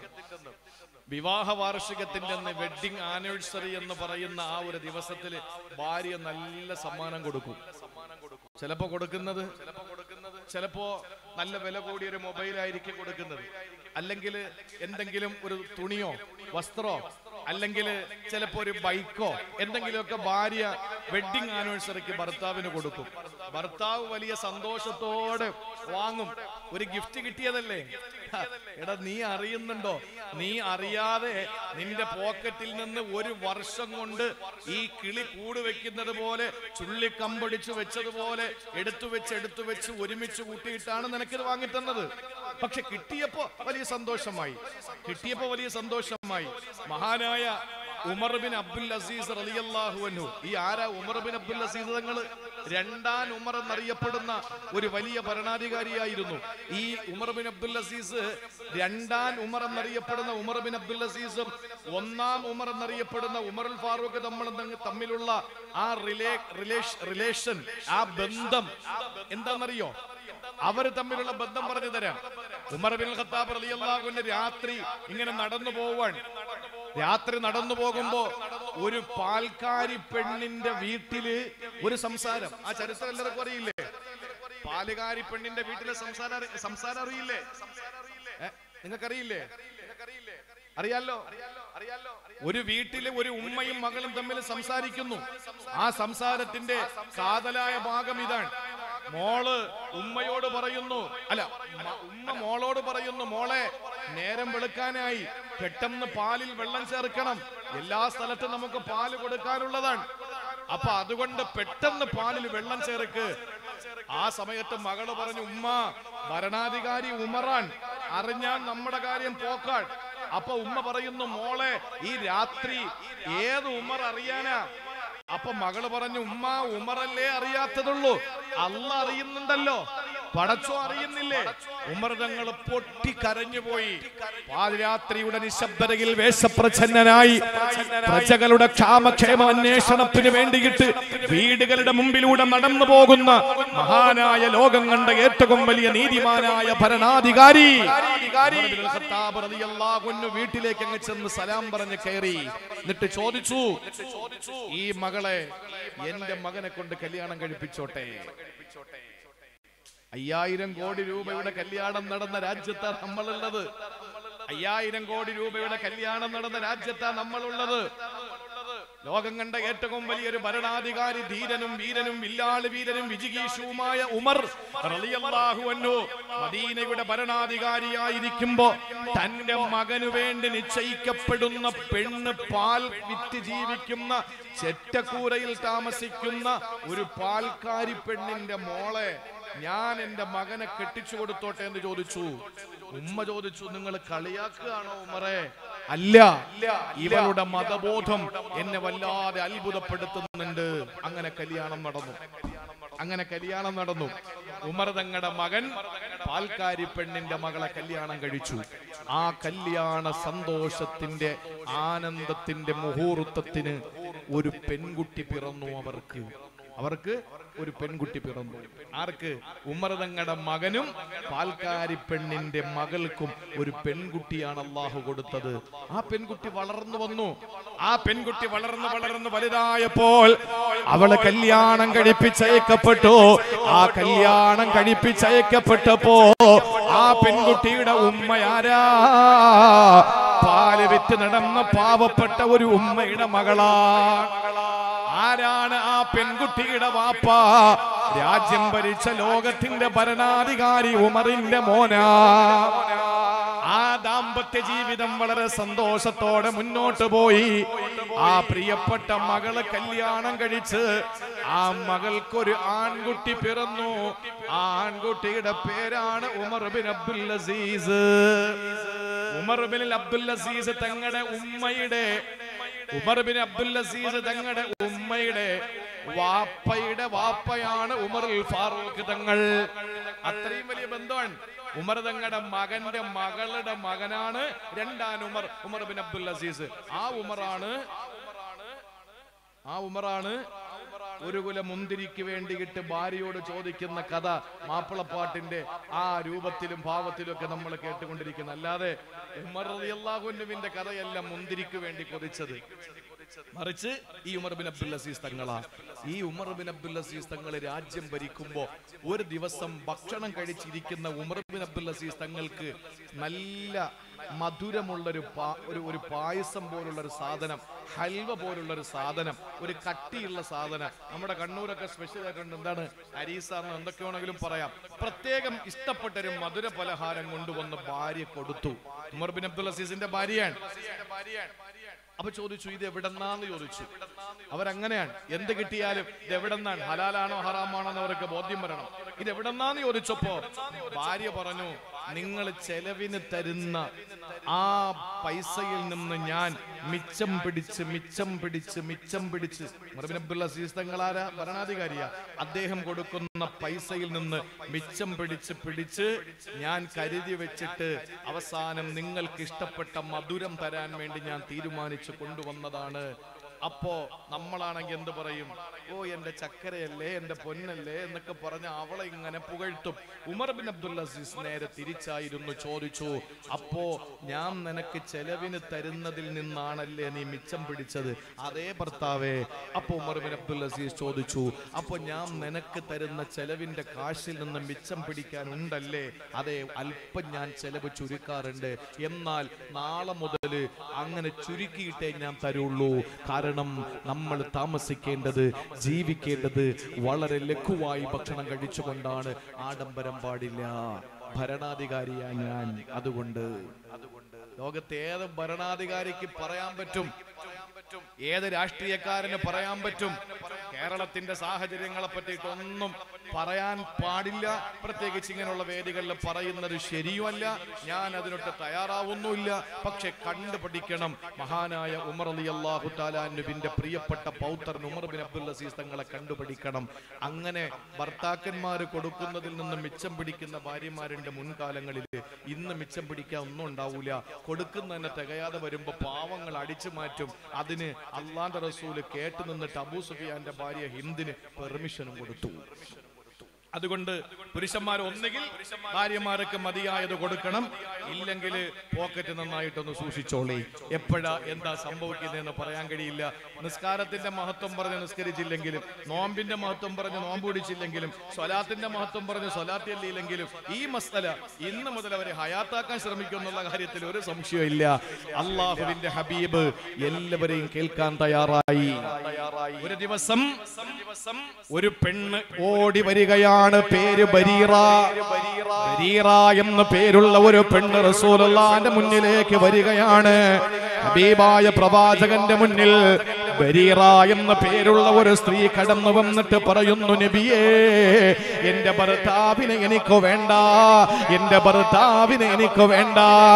വിവാഹ വാർഷികത്തിന്റെ അന്ന് വെഡിങ് ആനിവേഴ്സറി എന്ന് പറയുന്ന ആ ഒരു ദിവസത്തിൽ ഭാര്യ നല്ല സമ്മാനം കൊടുക്കും ചിലപ്പോ കൊടുക്കുന്നത് ചിലപ്പോ നല്ല വില കൂടിയ ഒരു മൊബൈൽ ആയിരിക്കും കൊടുക്കുന്നത് അല്ലെങ്കിൽ എന്തെങ്കിലും ഒരു തുണിയോ വസ്ത്രോ അല്ലെങ്കിൽ ചിലപ്പോ ഒരു ബൈക്കോ എന്തെങ്കിലുമൊക്കെ ഭാര്യ വെഡിങ് ആനിവേഴ്സറിക്ക് ഭർത്താവിന് കൊടുക്കും ഭർത്താവ് വലിയ സന്തോഷത്തോടെ വാങ്ങും ഒരു ഗിഫ്റ്റ് കിട്ടിയതല്ലേ ഹ, എടാ നീ അറിയുന്നുണ്ടോ നീ അറിയാതെ നിന്റെ പോക്കറ്റിൽ നിന്ന് ഒരു വർഷം കൊണ്ട് ഈ കിളി കൂട് വെക്കുന്നത് പോലെ ചുള്ളി കമ്പടിച്ചു വെച്ചതുപോലെ എടുത്തു വെച്ച് എടുത്തു വെച്ച് ഒരുമിച്ച് കൂട്ടിയിട്ടാണ് നിനക്കിത് വാങ്ങിത്തന്നത് പക്ഷെ കിട്ടിയപ്പോ വലിയ സന്തോഷമായി കിട്ടിയപ്പോ വലിയ സന്തോഷമായി മഹാനായ ഉമർ ബിൻ അബ്ദുൽ അസീസ് റളിയല്ലാഹു അൻഹു ഈ ആരാ ഉമർ ബിൻ അബ്ദുൽ അസീസ് തങ്ങള് രണ്ടാം ഉമർ എന്നറിയപ്പെടുന്ന ഒരു വലിയ ഭരണാധികാരിയായിരുന്നു ഈ ഉമർ ബിൻ അബ്ദുൽ അസീസ് രണ്ടാം ഉമർ എന്നറിയപ്പെടുന്ന ഉമർ ബിൻ അബ്ദുൽ അസീസും ഒന്നാം ഉമർ എന്നറിയപ്പെടുന്ന ഉമറുൽ ഫാറൂഖ് നമ്മൾ തമ്മിലുള്ള ആ റിലേ റിലേഷ- റിലേഷൻ ആ ബന്ധം എന്താണെന്നറിയോ അവര് തമ്മിലുള്ള ബന്ധം പറഞ്ഞു തരാം ഉമർ ബിൻ ഖത്താബ് റളിയല്ലാഹുവിന്റെ രാത്രി ഇങ്ങനെ നടന്നു പോവാൻ രാത്രി നടന്നു പോകുമ്പോ ഒരു പാൽക്കാരി പെണ്ണിന്റെ വീട്ടില് ഒരു സംസാരം ആ ചരിത്രം എല്ലാവർക്കും അറിയില്ലേ പാലുകാരി പെണ്ണിന്റെ വീട്ടിലെ സംസാരം അറി- സംസാരം അറിയില്ലേ ഏ? നിങ്ങൾക്കറിയില്ലേ അറിയാലോ ഒരു വീട്ടിലെ ഒരു ഉമ്മയും മകളും തമ്മിൽ സംസാരിക്കുന്നു ആ സംസാരത്തിന്റെ കാതലായ ഭാഗം ഇതാണ് മോള് ഉമ്മയോട് പറയുന്നു അല്ല മ- ഉമ്മ മോളോട് പറയുന്നു മോളെ നേരം വെളുക്കാനായി പെട്ടെന്ന് പാലിൽ വെള്ളം ചേർക്കണം എല്ലാ സ്ഥലത്തും നമുക്ക് പാല് കൊടുക്കാനുള്ളതാണ് അപ്പൊ അതുകൊണ്ട് പെട്ടെന്ന് പാലിൽ വെള്ളം ചേർക്ക് ആ സമയത്ത് മകള് പറഞ്ഞു ഉമ്മ ഭരണാധികാരി ഉമറാൻ അറിഞ്ഞാൽ നമ്മുടെ കാര്യം പോക്കാൻ അപ്പൊ ഉമ്മ പറയുന്നു മോളെ ഈ രാത്രി ഏത് ഉമർ അറിയാനാ അപ്പൊ മകള് പറഞ്ഞു ഉമ്മ ഉമറല്ലേ അറിയാത്തതുള്ളൂ അല്ല അറിയുന്നുണ്ടല്ലോ പടച്ചോ അറിയുന്നില്ലേ ഉമർ തങ്ങൾ പൊട്ടി കരഞ്ഞുപോയി പാതിരാത്രിയുടെ നിശബ്ദതയിൽ വേഷപ്രച്ഛന്നനായി പ്രജകളുടെ ക്ഷാമക്ഷേമ അന്വേഷണത്തിന് വേണ്ടിയിട്ട് വീടുകളുടെ മുമ്പിലൂടെ നടന്നു പോകുന്ന മഹാനായ ലോകം കണ്ട ഏറ്റവും വലിയ നീതിമാനായ ഭരണാധികാരി ഉമർ ഇബ്നുൽ ഖത്താബ് റളിയല്ലാഹു അൻഹു വീട്ടിലേക്ക് അങ്ങ് ചെന്ന് സലാം പറഞ്ഞ് കയറി എന്നിട്ട് ചോദിച്ചു ഈ മകളെ എന്റെ മകനെ കൊണ്ട് കല്യാണം കഴിപ്പിച്ചോട്ടെ അയ്യായിരം കോടി രൂപയുടെ കല്യാണം നടന്ന രാജ്യത്താണ് നമ്മളുള്ളത് അയ്യായിരം കോടി രൂപയുടെ കല്യാണം നടന്ന രാജ്യത്താണ് നമ്മളുള്ളത് ലോകം കണ്ട ഏറ്റവും വലിയൊരു ഭരണാധികാരി ധീരനും വീരനും വില്ലാളി വീരനും വിജിഗീഷുവുമായ ഉമർ റളിയല്ലാഹു അൻഹു മദീനയുടെ ഭരണാധികാരിയായിരിക്കുമ്പോ തന്റെ മകനു വേണ്ടി നിശ്ചയിക്കപ്പെടുന്ന പെണ്ണ് പാൽ വിറ്റ് ജീവിക്കുന്ന ചെറ്റക്കൂരയിൽ താമസിക്കുന്ന ഒരു പാൽക്കാരി പെണ്ണിന്റെ മോളെ ഞാൻ എന്റെ മകനെ കെട്ടിച്ചു കൊടുത്തോട്ടെ എന്ന് ചോദിച്ചു ഉമ്മ ചോദിച്ചു നിങ്ങൾ കളിയാക്കുകയാണോ ഉമറെ അല്ല ഇവളുടെ മതബോധം എന്നെ വല്ലാതെ അത്ഭുതപ്പെടുത്തുന്നുണ്ട് അങ്ങനെ കല്യാണം നടന്നു അങ്ങനെ കല്യാണം നടന്നു ഉമർ തങ്ങളുടെ മകൻ പാൽക്കാരി പെണ്ണിന്റെ മകളെ കല്യാണം കഴിച്ചു ആ കല്യാണ സന്തോഷത്തിന്റെ ആനന്ദത്തിന്റെ മുഹൂർത്തത്തിന് ഒരു പെൺകുട്ടി പിറന്നു അവർക്ക് അവർക്ക് ഒരു പെൺകുട്ടി പിറന്നു ആർക്ക് ഉമർ തങ്ങളുടെ മകനും പാൽക്കാരി പെണ്ണിന്റെ മകൾക്കും ഒരു പെൺകുട്ടിയാണ് അള്ളാഹു കൊടുത്തത് ആ പെൺകുട്ടി വളർന്നു വന്നു ആ പെൺകുട്ടി വളർന്നു വളർന്നു വലുതായപ്പോൾ അവള് കല്യാണം കഴിപ്പിച്ചയക്കപ്പെട്ടു ആ കല്യാണം കഴിപ്പിച്ചയക്കപ്പെട്ടപ്പോ ആ പെൺകുട്ടിയുടെ ഉമ്മയാരാ പാല് വിറ്റ് നടന്ന പാവപ്പെട്ട ഒരു ഉമ്മയുടെ മകളാ ആരാണ് ആ പെൺകുട്ടിയുടെ വാപ്പ രാജ്യം ഭരിച്ച ലോകത്തിന്റെ ഭരണാധികാരി ഉമറിന്റെ മോനാ ആ ദാമ്പത്യ ജീവിതം വളരെ സന്തോഷത്തോടെ മുന്നോട്ട് പോയി ആ പ്രിയപ്പെട്ട മകളെ കല്യാണം കഴിച്ച് ആ മകൾക്കൊരു ആൺകുട്ടി പിറന്നു ആ ആൺകുട്ടിയുടെ പേരാണ് Umar bin Abdul Aziz Umar bin Abdul Aziz തങ്ങളുടെ ഉമ്മയുടെ ഉമർ ബിൻ അബ്ദുൽ അസീസ് തങ്ങളുടെ ഉമ്മയുടെ വാപ്പയുടെ വാപ്പയാണ് ഉമർ ഫാറൂഖ് തങ്ങൾ അത്രയും വലിയ ബന്ധമാണ് ഉമർ തങ്ങളുടെ മകന്റെ മകളുടെ മകനാണ് രണ്ടാം Umar Umar bin Abdul Aziz ആ ഉമറാണ് ആ ഉമറാണ് ഒരു കുല മുന്തിരിക്ക് വേണ്ടിയിട്ട് ഭാര്യയോട് ചോദിക്കുന്ന കഥ മാപ്പിളപ്പാട്ടിന്റെ ആ രൂപത്തിലും ഭാവത്തിലും ഒക്കെ നമ്മൾ കേട്ടുകൊണ്ടിരിക്കുന്നത് അല്ലാതെ ഉമർ റളിയല്ലാഹുവിന്റെ കഥയല്ല മുന്തിരിക്ക് വേണ്ടി കൊതിച്ചത് മറിച്ച് ഈ ഉമർ ബിൻ അബ്ദുൽ അസീസ് തങ്ങളാ ഈ ഉമർ ബിൻ അബ്ദുൽ അസീസ് തങ്ങൾ രാജ്യം ഭരിക്കുമ്പോ ഒരു ദിവസം ഭക്ഷണം കഴിച്ചിരിക്കുന്ന ഉമർ ബിൻ അബ്ദുൽ അസീസ് തങ്ങൾക്ക് നല്ല മധുരമുള്ളൊരു പാ- ഒരു ഒരു പായസം പോലുള്ള ഒരു സാധനം ഹൽവ പോലുള്ള ഒരു സാധനം ഒരു കട്ടിയുള്ള സാധനം നമ്മുടെ കണ്ണൂരൊക്കെ സ്പെഷ്യൽ ആയിട്ടുണ്ട് എന്താണ് അരീസാന്ന് എന്തൊക്കെ വേണമെങ്കിലും പറയാം പ്രത്യേകം ഇഷ്ടപ്പെട്ട ഒരു മധുര പലഹാരം കൊണ്ടുവന്ന് ഭാര്യ കൊടുത്തു ഉമർ ബിൻ അബ്ദുൽ അസീസിന്റെ ഭാര്യയാണ് അപ്പൊ ചോദിച്ചു ഇത് എവിടെന്നാന്ന് ചോദിച്ചു അവരങ്ങനെയാണ് എന്ത് കിട്ടിയാലും ഇത് എവിടെന്നാണ് ഹലാലാണോ ഹറാമാണോ എന്ന് അവർക്ക് ബോധ്യം വരണം ഇത് എവിടെന്നാന്ന് ചോദിച്ചപ്പോ ഭാര്യ പറഞ്ഞു നിങ്ങൾ ചെലവിന് തരുന്ന ആ പൈസയിൽ നിന്ന് ഞാൻ മിച്ചം പിടിച്ച് മിച്ചം പിടിച്ച് മിച്ചം പിടിച്ച് മറബിൻ അബ്ദുൽ അസീസ് തങ്ങളാര ഭരണാധികാരിയാ അദ്ദേഹം കൊടുക്കുന്ന പൈസയിൽ നിന്ന് മിച്ചം പിടിച്ച് പിടിച്ച് ഞാൻ കരുതി വെച്ചിട്ട് അവസാനം നിങ്ങൾക്ക് ഇഷ്ടപ്പെട്ട മധുരം തരാൻ വേണ്ടി ഞാൻ തീരുമാനിച്ചു കൊണ്ടുവന്നതാണ് അപ്പോ നമ്മളാണെങ്കിൽ എന്ത് പറയും ഓ എന്റെ ചക്കരയല്ലേ എന്റെ പൊന്നല്ലേ എന്നൊക്കെ പറഞ്ഞ് അവളെ ഇങ്ങനെ പുകഴ്ത്തും ഉമർ ബിൻ അബ്ദുൽ അസീസ് നേരെ തിരിച്ചായിരുന്നു ചോദിച്ചു അപ്പോ ഞാൻ നിനക്ക് ചെലവിന് തരുന്നതിൽ നിന്നാണല്ലേ നീ മിച്ചം പിടിച്ചത് അതേ ഭർത്താവേ അപ്പൊ ഉമർ ബിൻ അബ്ദുൽ അസീസ് ചോദിച്ചു അപ്പൊ ഞാൻ നിനക്ക് തരുന്ന ചെലവിന്റെ കാശിൽ നിന്ന് മിച്ചം പിടിക്കാൻ ഉണ്ടല്ലേ അതെ അല്പം ഞാൻ ചെലവ് ചുരുക്കാറുണ്ട് എന്നാൽ നാളെ മുതൽ അങ്ങനെ ചുരുക്കിയിട്ടേ ഞാൻ തരുള്ളൂ കാരണം നമ്മൾ താമസിക്കേണ്ടത് ജീവിക്കേണ്ടത് വളരെ ലഘുവായി ഭക്ഷണം കഴിച്ചുകൊണ്ടാണ് ആഡംബരം പാടില്ല ഭരണാധികാരിയാ ഞാൻ അതുകൊണ്ട് ലോകത്തെ ഏത് ഭരണാധികാരിക്ക് പറയാൻ പറ്റും ഏത് രാഷ്ട്രീയക്കാരന് പറയാൻ പറ്റും കേരളത്തിന്റെ സാഹചര്യങ്ങളെ പറ്റിയിട്ടൊന്നും പറയാൻ പാടില്ല പ്രത്യേകിച്ച് ഇങ്ങനെയുള്ള വേദികളിൽ പറയുന്നത് ശരിയുമല്ല ഞാൻ അതിനൊട്ട് തയ്യാറാവുന്നുമില്ല പക്ഷെ കണ്ടു പഠിക്കണം മഹാനായ ഉമർ അലി അള്ളാഹു താലാനുബിന്റെ പ്രിയപ്പെട്ട പൗത്രൻ ഉമർ ബിൻ അബ്ദുൽ അസീസ് തങ്ങളെ കണ്ടുപിടിക്കണം അങ്ങനെ ഭർത്താക്കന്മാർ കൊടുക്കുന്നതിൽ നിന്ന് മിച്ചം പിടിക്കുന്ന ഭാര്യമാരുണ്ട് മുൻകാലങ്ങളിൽ ഇന്ന് മിച്ചം പിടിക്കാൻ ഒന്നും ഉണ്ടാവൂല കൊടുക്കുന്നതന്നെ തികയാതെ വരുമ്പോ പാവങ്ങൾ അടിച്ചു മാറ്റും അതിന് അള്ളാന്റെ റസൂല് കേട്ടു നിന്നിട്ട് അബൂ സുഫിയാന്റെ ഭാര്യ ഹിന്ദിന് പെർമിഷനും കൊടുത്തു അതുകൊണ്ട് പുരുഷന്മാർ ഒന്നുകിൽ ഭാര്യമാർക്ക് മതിയായത് കൊടുക്കണം ഇല്ലെങ്കിൽ പോക്കറ്റ് നന്നായിട്ടൊന്ന് സൂക്ഷിച്ചോളി എപ്പോഴാ എന്താ സംഭവിക്കുന്നതെന്ന് പറയാൻ കഴിയില്ല നിസ്കാരത്തിന്റെ മഹത്വം പറഞ്ഞ് നിസ്കരിച്ചില്ലെങ്കിലും നോമ്പിന്റെ മഹത്വം പറഞ്ഞ് നോമ്പ് പിടിച്ചില്ലെങ്കിലും സ്വലാത്തിന്റെ മഹത്വം പറഞ്ഞ് സ്വലാത്തിയല്ലെങ്കിലും ഈ മസ്തല ഇന്ന് മുതൽ അവരെ ഹയാത്താക്കാൻ ശ്രമിക്കും എന്നുള്ള കാര്യത്തിൽ ഒരു സംശയമില്ല അള്ളാഹുവിന്റെ ഹബീബ് എല്ലാവരെയും കേൾക്കാൻ തയ്യാറായി ഒരു ദിവസം ഒരു പെണ്ണ് ഓടി വരികയാണ് പേര് ബരീറ ബരീറ എന്ന പേരുള്ള ഒരു പെണ്ണ് റസൂലുള്ളാന്റെ മുന്നിലേക്ക് വരികയാണ് ഹബീബായ പ്രവാചകന്റെ മുന്നിൽ ബരീറ എന്ന പേരുള്ള ഒരു സ്ത്രീ കടന്നു വന്നിട്ട് പറയുന്നു നബിയേ എന്റെ ഭർത്താവിനെ എനിക്ക് വേണ്ട എന്റെ ഭർത്താവിനെ എനിക്ക് വേണ്ട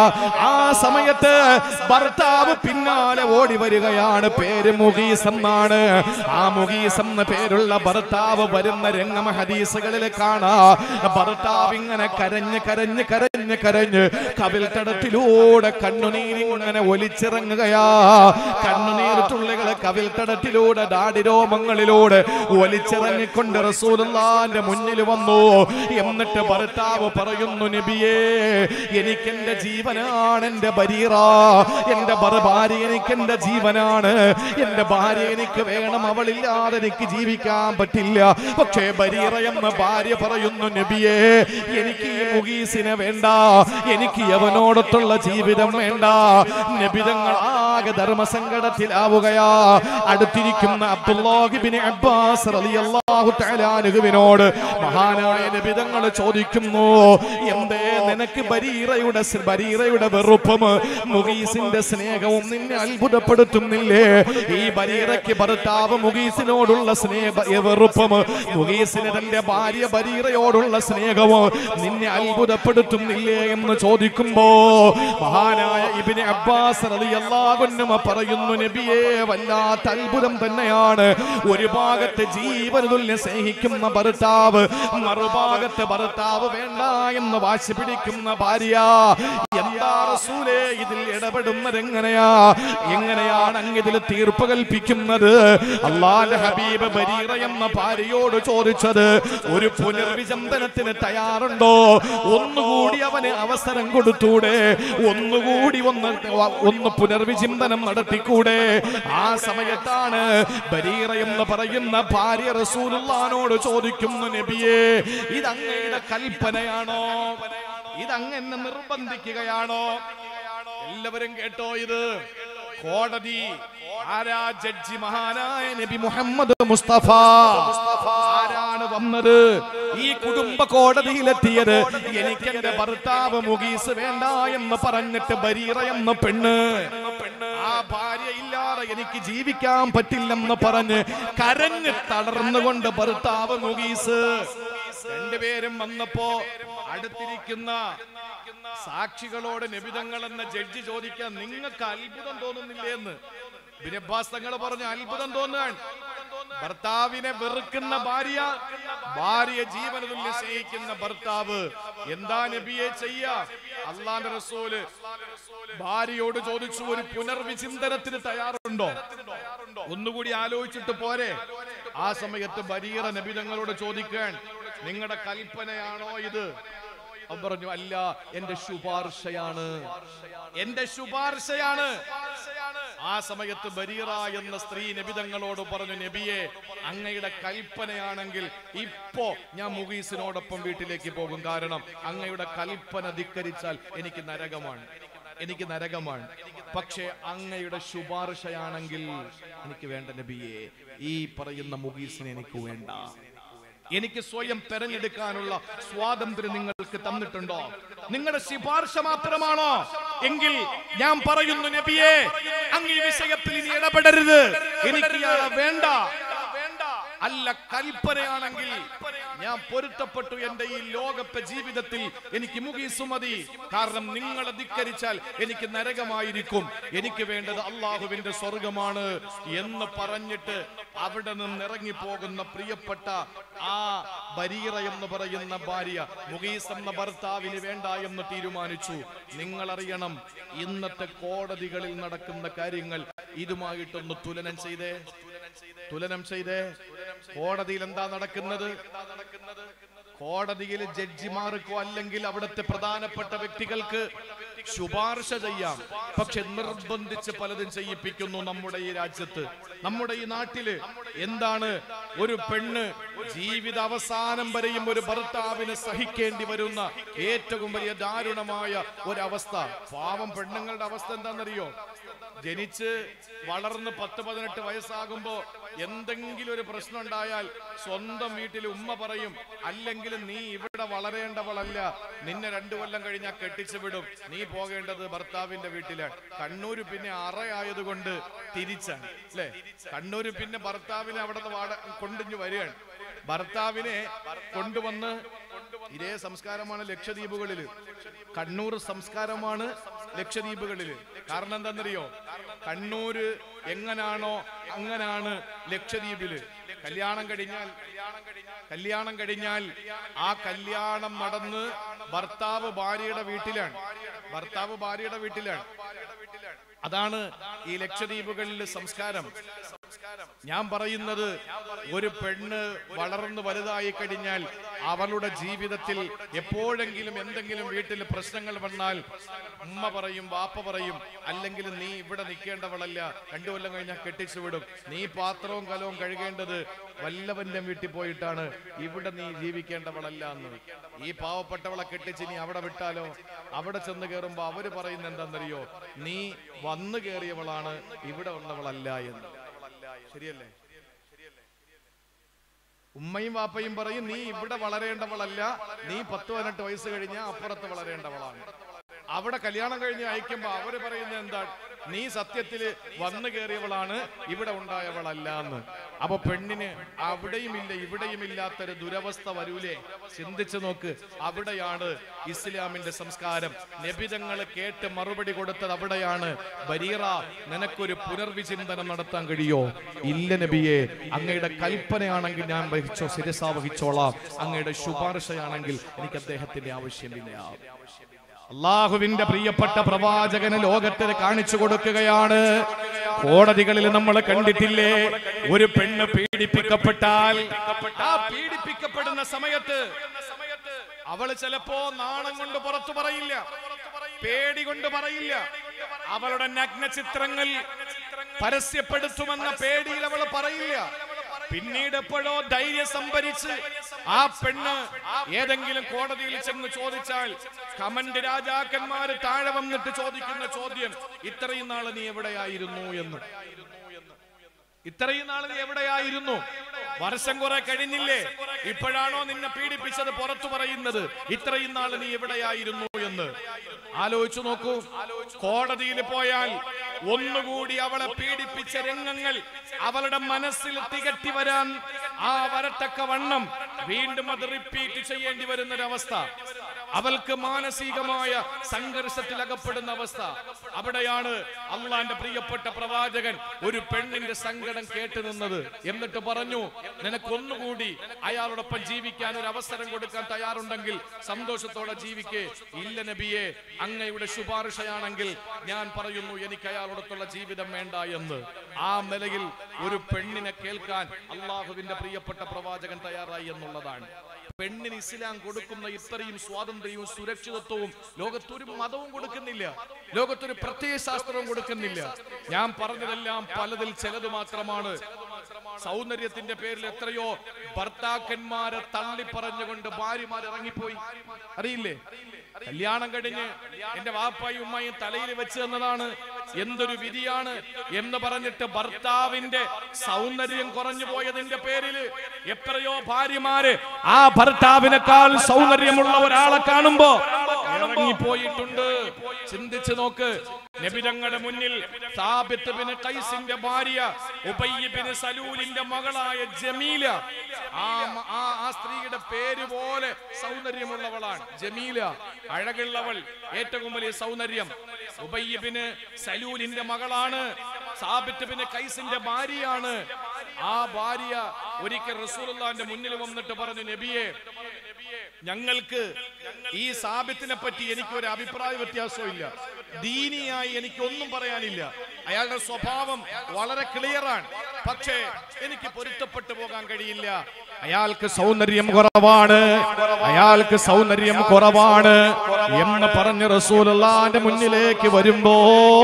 ആ സമയത്ത് ഭർത്താവ് പിന്നാലെ ഓടി വരികയാണ് പേര് മുഗീസ് എന്നാണ് ആ മുഗീസ് എന്ന പേരുള്ള ഭർത്താവ് വരുന്ന രംഗം ഹദീസുകളിൽ കാണാ ഭർത്താവ് ഇങ്ങനെ കരഞ്ഞ് കരഞ്ഞ് കരഞ്ഞ് കരഞ്ഞ് കവിൽ തടത്തിലൂടെ കണ്ണുനീരിങ്ങനെ ഒലിച്ചിറങ്ങുകയാ കണ്ണുനീർ തുള്ളികളെ കവിൽ തടത്തിലൂടെ ദാടിരോമങ്ങളിലൂടെ ഒലിച്ചിറങ്ങിക്കൊണ്ട് റസൂലുള്ളാന്റെ മുന്നിൽ വന്നു എന്നിട്ട് ഭർത്താവ് പറയുന്നു നബിയേ എനിക്കെന്റെ ജീവനാണ് എന്റെ ബരീറ എന്റെ ഭർ- ഭാര്യ എനിക്കെന്റെ ജീവനാണ് എന്റെ ഭാര്യ എനിക്ക് വേണം അവളില്ലാതെ എനിക്ക് ജീവിക്കാൻ പറ്റില്ല പക്ഷേ ബരീറ എന്ന ഭാര്യ പറയുന്നു നബിയേ എനിക്ക് ഈ മുഗീസിനെ വേണ്ട എനിക്ക് യവനോടൊത്തുള്ള ജീവിതം വേണ്ട നബിതങ്ങൾ ആകെ ധർമ്മസങ്കടത്തിലാവുകയാ അടുത്തിരിക്കുന്ന അബ്ദുല്ലാഹിബിന് അബ്ബാസ് റളിയല്ലാഹു തആല അൻഹുവിനോട് മഹാനായ നബിതങ്ങൾ ചോദിക്കുന്നു എന്തേ നിനക്ക് ബരീറയുടെ സ് ബരീറയുടെ വെറുപ്പും മുഗീസിന്റെ സ്നേഹവും നിന്നെ അത്ഭുതപ്പെടുത്തുന്നില്ലേ ഈ ബരീറയ്ക്ക് ഭർത്താവ് മുഗീസിനോടുള്ള സ്നേഹ വെറുപ്പും മുഗീസിന് തന്റെ ഭാര്യ ബരീറയോടുള്ള സ്നേഹവും നിന്നെ അത്ഭുതപ്പെടുത്തുന്നില്ലേ എന്ന് ചോദിക്കുമ്പോ മഹാനായ ഇബിന് അബ്ബാസ് റളിയല്ലാഹു അൻഹു പറയുന്നു നബിയെ വല്ലാത്ത അത്ഭുതം തന്നെയാണ് ഒരു ഭാഗത്ത് ജീവന തുല്യം സ്നേഹിക്കുന്ന ഭർത്താവ് മറുഭാഗത്ത് ഭർത്താവ് വേണ്ട എന്ന് വാശി പിടിക്കുന്ന ഭാര്യ എന്താ റസൂലേ ഇതിൽ ഇടപെടുന്നത് എങ്ങനെയാ എങ്ങനെയാണ് അങ്ങ് ഇതിൽ തീർപ്പ് കൽപ്പിക്കുന്നത് അള്ളാന്റെ ഹബീബ് ബരീറ എന്ന ഭാര്യയോട് ചോദിച്ചത് ഒരു പുനർവിചിന്തനത്തിന് തയ്യാറുണ്ടോ ഒന്നുകൂടി അവന് അവസരം കൊടുത്തൂടെ ഒന്നുകൂടി ഒന്ന് ഒന്ന് പുനർവിചിന്തനം നടത്തിക്കൂടെ ആ സമയത്താണ് ബരീറ എന്ന് പറയുന്ന ഭാര്യ റസൂലുള്ളാനോട് ചോദിക്കുന്നു നബിയെ ഇതങ്ങയുടെ കൽപ്പനയാണോ ഇതങ്ങനെ നിർബന്ധിക്കുകയാണോ എല്ലാവരും കേട്ടോ ഇത് കോടതി ആരാ ജഡ്ജി മഹാനായ നബി മുഹമ്മദ് മുസ്തഫ ആരാണ് വന്നത് ഈ കുടുംബ കോടതിയിലെത്തിയത് എനിക്ക് എന്റെ ഭർത്താവ് മുഗീസ് വേണ്ട എന്ന് പറഞ്ഞിട്ട് ബരീറ എന്ന പെണ്ണ് ആ ഭാര്യ ഇല്ലാതെ എനിക്ക് ജീവിക്കാൻ പറ്റില്ലെന്ന് പറഞ്ഞ് കരഞ്ഞ് തളർന്നുകൊണ്ട് ഭർത്താവ് മുഗീസ് രണ്ടുപേരും വന്നപ്പോ അടുത്തിരിക്കുന്ന സാക്ഷികളോട് നിബിതങ്ങൾ എന്ന ജഡ്ജി ചോദിക്കാൻ നിങ്ങൾക്ക് അത്ഭുതം തോന്നുന്നില്ലേ എന്ന് ബിനബ്ബാസ് തങ്ങൾ പറഞ്ഞ അത്ഭുതം തോന്നാൻ ഭർത്താവിനെ വെറുക്കുന്ന ഭാര്യ ഭാര്യ ജീവന തുല്യം സ്നേഹിക്കുന്ന ഭർത്താവ് എന്താ നബിയെ ചെയ്യ അള്ളാന്റെ റസൂല് ഭാര്യയോട് ചോദിച്ചു ഒരു പുനർവിചിന്തനത്തിന് തയ്യാറുണ്ടോ ഒന്നുകൂടി ആലോചിച്ചിട്ട് പോരെ ആ സമയത്ത് ബരീറ നബി തങ്ങളോട് ചോദിക്കാൻ നിങ്ങളുടെ കൽപ്പനയാണോ ഇത് അവൻ പറഞ്ഞു അല്ല എന്റെ ശുപാർശയാണ് എന്റെ ശുപാർശയാണ് ആ സമയത്ത് ബരീറ എന്ന സ്ത്രീ നബിതങ്ങളോട് പറഞ്ഞു നബിയെ അങ്ങയുടെ കൽപ്പനയാണെങ്കിൽ ഇപ്പോ ഞാൻ മുഗീസിനോടൊപ്പം വീട്ടിലേക്ക് പോകും കാരണം അങ്ങയുടെ കൽപ്പന ധിക്കരിച്ചാൽ എനിക്ക് നരകമാണ് എനിക്ക് നരകമാണ് പക്ഷേ അങ്ങയുടെ ശുപാർശയാണെങ്കിൽ എനിക്ക് വേണ്ട നബിയെ ഈ പറയുന്ന മുഗീസിനെ എനിക്ക് വേണ്ട എനിക്ക് സ്വയം തെരഞ്ഞെടുക്കാനുള്ള സ്വാതന്ത്ര്യം നിങ്ങൾക്ക് തന്നിട്ടുണ്ടോ നിങ്ങളുടെ ശുപാർശ മാത്രമാണോ എങ്കിൽ ഞാൻ പറയുന്നു നബിയെ അങ്ങ് ഈ വിഷയത്തിൽ ഇനി ഇടപെടരുത് എനിക്ക് ഇയാളെ വേണ്ട അല്ല കൽപ്പനയാണെങ്കിൽ ഞാൻ പൊരുത്തപ്പെട്ടു എന്റെ ഈ ലോകത്തെ ജീവിതത്തിൽ എനിക്ക് മുഖീസു മതി കാരണം നിങ്ങളെ ധിക്കരിച്ചാൽ എനിക്ക് നരകമായിരിക്കും എനിക്ക് വേണ്ടത് അള്ളാഹുവിന്റെ സ്വർഗമാണ് എന്ന് പറഞ്ഞിട്ട് അവിടെ നിന്ന് ഇറങ്ങിപ്പോകുന്ന പ്രിയപ്പെട്ട ആ ബരീറ എന്ന് പറയുന്ന ഭാര്യ മുഖീസ് എന്ന ഭർത്താവിന് വേണ്ട എന്ന് തീരുമാനിച്ചു നിങ്ങൾ അറിയണം ഇന്നത്തെ കോടതികളിൽ നടക്കുന്ന കാര്യങ്ങൾ ഇതുമായിട്ടൊന്ന് തുലനം ചെയ്തേ തുലനം ചെയ്തേ കോടതിയിൽ എന്താ നടക്കുന്നത് കോടതിയിൽ ജഡ്ജിമാർക്കോ അല്ലെങ്കിൽ അവിടുത്തെ പ്രധാനപ്പെട്ട വ്യക്തികൾക്ക് ശുപാർശ ചെയ്യാം പക്ഷെ നിർബന്ധിച്ച് പലതും ചെയ്യിപ്പിക്കുന്നു നമ്മുടെ ഈ രാജ്യത്ത് നമ്മുടെ ഈ നാട്ടില് എന്താണ് ഒരു പെണ്ണ് ജീവിത അവസാനം വരെയും ഒരു ഭർത്താവിന് സഹിക്കേണ്ടി വരുന്ന ഏറ്റവും വലിയ ദാരുണമായ ഒരവസ്ഥ പാവം പെണ്ണുങ്ങളുടെ അവസ്ഥ എന്താണെന്നറിയോ ജനിച്ച് വളർന്ന് പത്ത് പതിനെട്ട് വയസ്സാകുമ്പോ എന്തെങ്കിലും ഒരു പ്രശ്നം ഉണ്ടായാൽ സ്വന്തം വീട്ടിൽ ഉമ്മ പറയും അല്ലെങ്കിൽ നീ ഇവിടെ വളരേണ്ടവളല്ല നിന്നെ രണ്ടു കൊല്ലം കഴിഞ്ഞാൽ കെട്ടിച്ചു വിടും നീ പോകേണ്ടത് ഭർത്താവിന്റെ വീട്ടിലാണ് കണ്ണൂര് പിന്നെ അറയായതുകൊണ്ട് തിരിച്ചാണ് അല്ലെ കണ്ണൂര് പിന്നെ ഭർത്താവിനെ അവിടെ നിന്ന് വാട കൊണ്ടിഞ്ഞു വരികയാണ് ഭർത്താവിനെ കൊണ്ടുവന്ന് ഇതേ സംസ്കാരമാണ് ലക്ഷദ്വീപുകളിൽ കണ്ണൂർ സംസ്കാരമാണ് ലക്ഷദ്വീപുകളിൽ കാരണം എന്താണെന്നറിയോ കണ്ണൂര് എങ്ങനാണോ അങ്ങനാണ് ലക്ഷദ്വീപില് കല്യാണം കഴിഞ്ഞാൽ കല്യാണം കഴിഞ്ഞാൽ ആ കല്യാണം നടന്ന് ഭർത്താവ് ഭാര്യയുടെ വീട്ടിലാണ് ഭർത്താവ് ഭാര്യയുടെ വീട്ടിലാണ് അതാണ് ഈ ലക്ഷദ്വീപുകളിലെ സംസ്കാരം ഞാൻ പറയുന്നത് ഒരു പെണ്ണ് വളർന്നു വലുതായി കഴിഞ്ഞാൽ അവളുടെ ജീവിതത്തിൽ എപ്പോഴെങ്കിലും എന്തെങ്കിലും വീട്ടിൽ പ്രശ്നങ്ങൾ വന്നാൽ ഉമ്മ പറയും വാപ്പ പറയും അല്ലെങ്കിൽ നീ ഇവിടെ നിൽക്കേണ്ടവളല്ല രണ്ടു കൊല്ലം കഴിഞ്ഞാൽ കെട്ടിച്ചു വിടും നീ പാത്രവും കലവും കഴുകേണ്ടത് വല്ലവന്റെ വീട്ടിൽ പോയിട്ടാണ് ഇവിടെ നീ ജീവിക്കേണ്ടവളല്ല എന്ന് ഈ പാവപ്പെട്ടവളെ കെട്ടിച്ച് നീ അവിടെ വിട്ടാലോ അവിടെ ചെന്ന് കയറുമ്പോ അവര് പറയുന്ന എന്താണെന്നറിയോ നീ വന്നു കയറിയവളാണ് ഇവിടെ വന്നവളല്ല എന്ന് ശരിയല്ലേ ഉമ്മയും വാപ്പയും പറയും നീ ഇവിടെ വളരേണ്ടവളല്ല നീ പത്ത് പതിനെട്ട് വയസ്സ് കഴിഞ്ഞാൽ അപ്പുറത്ത് വളരേണ്ടവളാണ് അവിടെ കല്യാണം കഴിഞ്ഞ് അയക്കുമ്പോ അവര് പറയുന്നത് എന്താണ് നീ സത്യത്തില് വന്നു കയറിയവളാണ് ഇവിടെ ഉണ്ടായവളല്ല എന്ന് അപ്പൊ പെണ്ണിന് അവിടെയും ഇല്ല ഇവിടെയും ഇല്ലാത്തൊരു ദുരവസ്ഥ വരൂലേ ചിന്തിച്ചു നോക്ക് അവിടെയാണ് ഇസ്ലാമിന്റെ സംസ്കാരം നബിതങ്ങൾ കേട്ട് മറുപടി കൊടുത്തത് അവിടെയാണ് ബരീറ നിനക്കൊരു പുനർവിചിന്തനം നടത്താൻ കഴിയോ ഇല്ല നബിയെ അങ്ങയുടെ കൽപ്പനയാണെങ്കിൽ ഞാൻ വഹിച്ചോ ശിരസ വഹിച്ചോളാം അങ്ങയുടെ ശുപാർശയാണെങ്കിൽ എനിക്ക് അദ്ദേഹത്തിന്റെ ആവശ്യമില്ല അള്ളാഹുവിന്റെ പ്രിയപ്പെട്ട പ്രവാചകന് ലോകത്തിന് കാണിച്ചു കൊടുക്കുകയാണ് കോടതികളിൽ നമ്മൾ കണ്ടിട്ടില്ലേ ഒരു പെണ്ണ് പീഡിപ്പിക്കപ്പെട്ടാൽ ആ പീഡിപ്പിക്കപ്പെടുന്ന സമയത്ത് അവള് ചിലപ്പോ നാണം കൊണ്ട് പുറത്തു പറയില്ല പേടി കൊണ്ട് പറയില്ല അവളുടെ നഗ്ന ചിത്രങ്ങൾ പരസ്യപ്പെടുത്തുമെന്ന പേടിയിൽ അവൾ പറയില്ല പിന്നീട് എപ്പോഴോ ധൈര്യം സംഭരിച്ച് ആ പെണ്ണ് ഏതെങ്കിലും കോടതിയിൽ ചെന്ന് ചോദിച്ചാൽ കമന്റ് രാജാക്കന്മാര് താഴെ വന്നിട്ട് ചോദിക്കുന്ന ചോദ്യം ഇത്രയും നാള് നീ എവിടെയായിരുന്നു എന്ന് ഇത്രയും നാൾ നീ എവിടെയായിരുന്നു വർഷം കുറെ കഴിഞ്ഞില്ലേ ഇപ്പോഴാണോ നിന്നെ പീഡിപ്പിച്ചത് പുറത്തു പറയുന്നത് ഇത്രയും നാൾ നീ എവിടെയായിരുന്നു എന്ന് ആലോചിച്ചു നോക്കൂ കോടതിയിൽ പോയാൽ ഒന്നുകൂടി അവളെ പീഡിപ്പിച്ച രംഗങ്ങൾ അവളുടെ മനസ്സിൽ തികട്ടി വരാൻ ആ വരത്തക്ക വണ്ണം വീണ്ടും അത് റിപ്പീറ്റ് ചെയ്യേണ്ടി വരുന്നൊരവസ്ഥ അവൾക്ക് മാനസികമായ സംഘർഷത്തിൽ അകപ്പെടുന്ന അവസ്ഥ അവിടെയാണ് അള്ളാന്റെ പ്രിയപ്പെട്ട പ്രവാചകൻ ഒരു പെണ്ണിന്റെ സങ്കടം കേട്ടു നിന്നത് എന്നിട്ട് പറഞ്ഞു നിനക്കൊന്നുകൂടി അയാളോടൊപ്പം ജീവിക്കാൻ ഒരു അവസരം കൊടുക്കാൻ തയ്യാറുണ്ടെങ്കിൽ സന്തോഷത്തോടെ ജീവിക്കേ ഇല്ല നബിയെ അങ്ങയുടെ ശുപാർശയാണെങ്കിൽ ഞാൻ പറയുന്നു എനിക്ക് അയാളോടൊത്തുള്ള ജീവിതം വേണ്ട എന്ന് ആ നിലയിൽ ഒരു പെണ്ണിനെ കേൾക്കാൻ അള്ളാഹുവിന്റെ പ്രിയപ്പെട്ട പ്രവാചകൻ തയ്യാറായി എന്നുള്ളതാണ് പെണ്ണിന് ഇസ്ലാം കൊടുക്കുന്ന ഇത്രയും സ്വാതന്ത്ര്യവും സുരക്ഷിതത്വവും ലോകത്തൊരു മതവും കൊടുക്കുന്നില്ല ലോകത്തൊരു പ്രത്യയ ശാസ്ത്രവും കൊടുക്കുന്നില്ല ഞാൻ പറഞ്ഞതെല്ലാം പലതിൽ ചിലത് മാത്രമാണ് സൗന്ദര്യത്തിന്റെ പേരിൽ എത്രയോ ഭർത്താക്കന്മാരെ തള്ളി പറഞ്ഞുകൊണ്ട് ഭാര്യമാർ ഇറങ്ങിപ്പോയി അറിയില്ലേ കല്യാണം കഴിഞ്ഞ് എന്റെ വാപ്പായും ഉമ്മയും തലയിൽ വെച്ച് തന്നതാണ് എന്തൊരു വിധിയാണ് എന്ന് പറഞ്ഞിട്ട് ഭർത്താവിന്റെ സൗന്ദര്യം കുറഞ്ഞു പോയതിന്റെ പേരിൽ എത്രയോ ഭാര്യമാര് ആ ഭർത്താവിനേക്കാൾ സൗന്ദര്യമുള്ള ഒരാളെ കാണുമ്പോ ഇറങ്ങിപ്പോയിട്ടുണ്ട് ചിന്തിച്ചു നോക്ക് നബിതങ്ങളുടെ മുന്നിൽ സാബിത്ത് ബിൻ ഖൈസിന്റെ ഭാര്യ ഉബയ്യ് ബിൻ സലൂലിന്റെ മകളായ ജമീല ആ മ- ആ ആ സ്ത്രീയുടെ പേര് പോലെ സൗന്ദര്യമുള്ളവളാണ് ജമീല അഴകുള്ളവൾ ഏറ്റവും വലിയ സൗന്ദര്യം ഉബയ്യ് ബിൻ സലൂലിന്റെ മകളാണ് സാബിത്ത് ബിൻ ഖൈസിന്റെ ഭാര്യയാണ് ആ ഭാര്യ ഒരിക്കൽ റസൂലുള്ളാന്റെ മുന്നിൽ വന്നിട്ട് പറഞ്ഞു നബിയെ ഞങ്ങൾക്ക് ഈ സാബിത്തിനെ പറ്റി എനിക്ക് ഒരു അഭിപ്രായ വ്യത്യാസവും ഇല്ല ദീനിയായി എനിക്കൊന്നും പറയാനില്ല അയാളുടെ സ്വഭാവം വളരെ ക്ലിയറാണ് പക്ഷേ എനിക്ക് പൊരുത്തപ്പെട്ടു പോകാൻ കഴിയില്ല അയാൾക്ക് സൗന്ദര്യം കുറവാണ് അയാൾക്ക് സൗന്ദര്യം കുറവാണ് എന്ന് പറഞ്ഞ് റസൂലുള്ളാന്റെ മുന്നിലേക്ക് വരുമ്പോ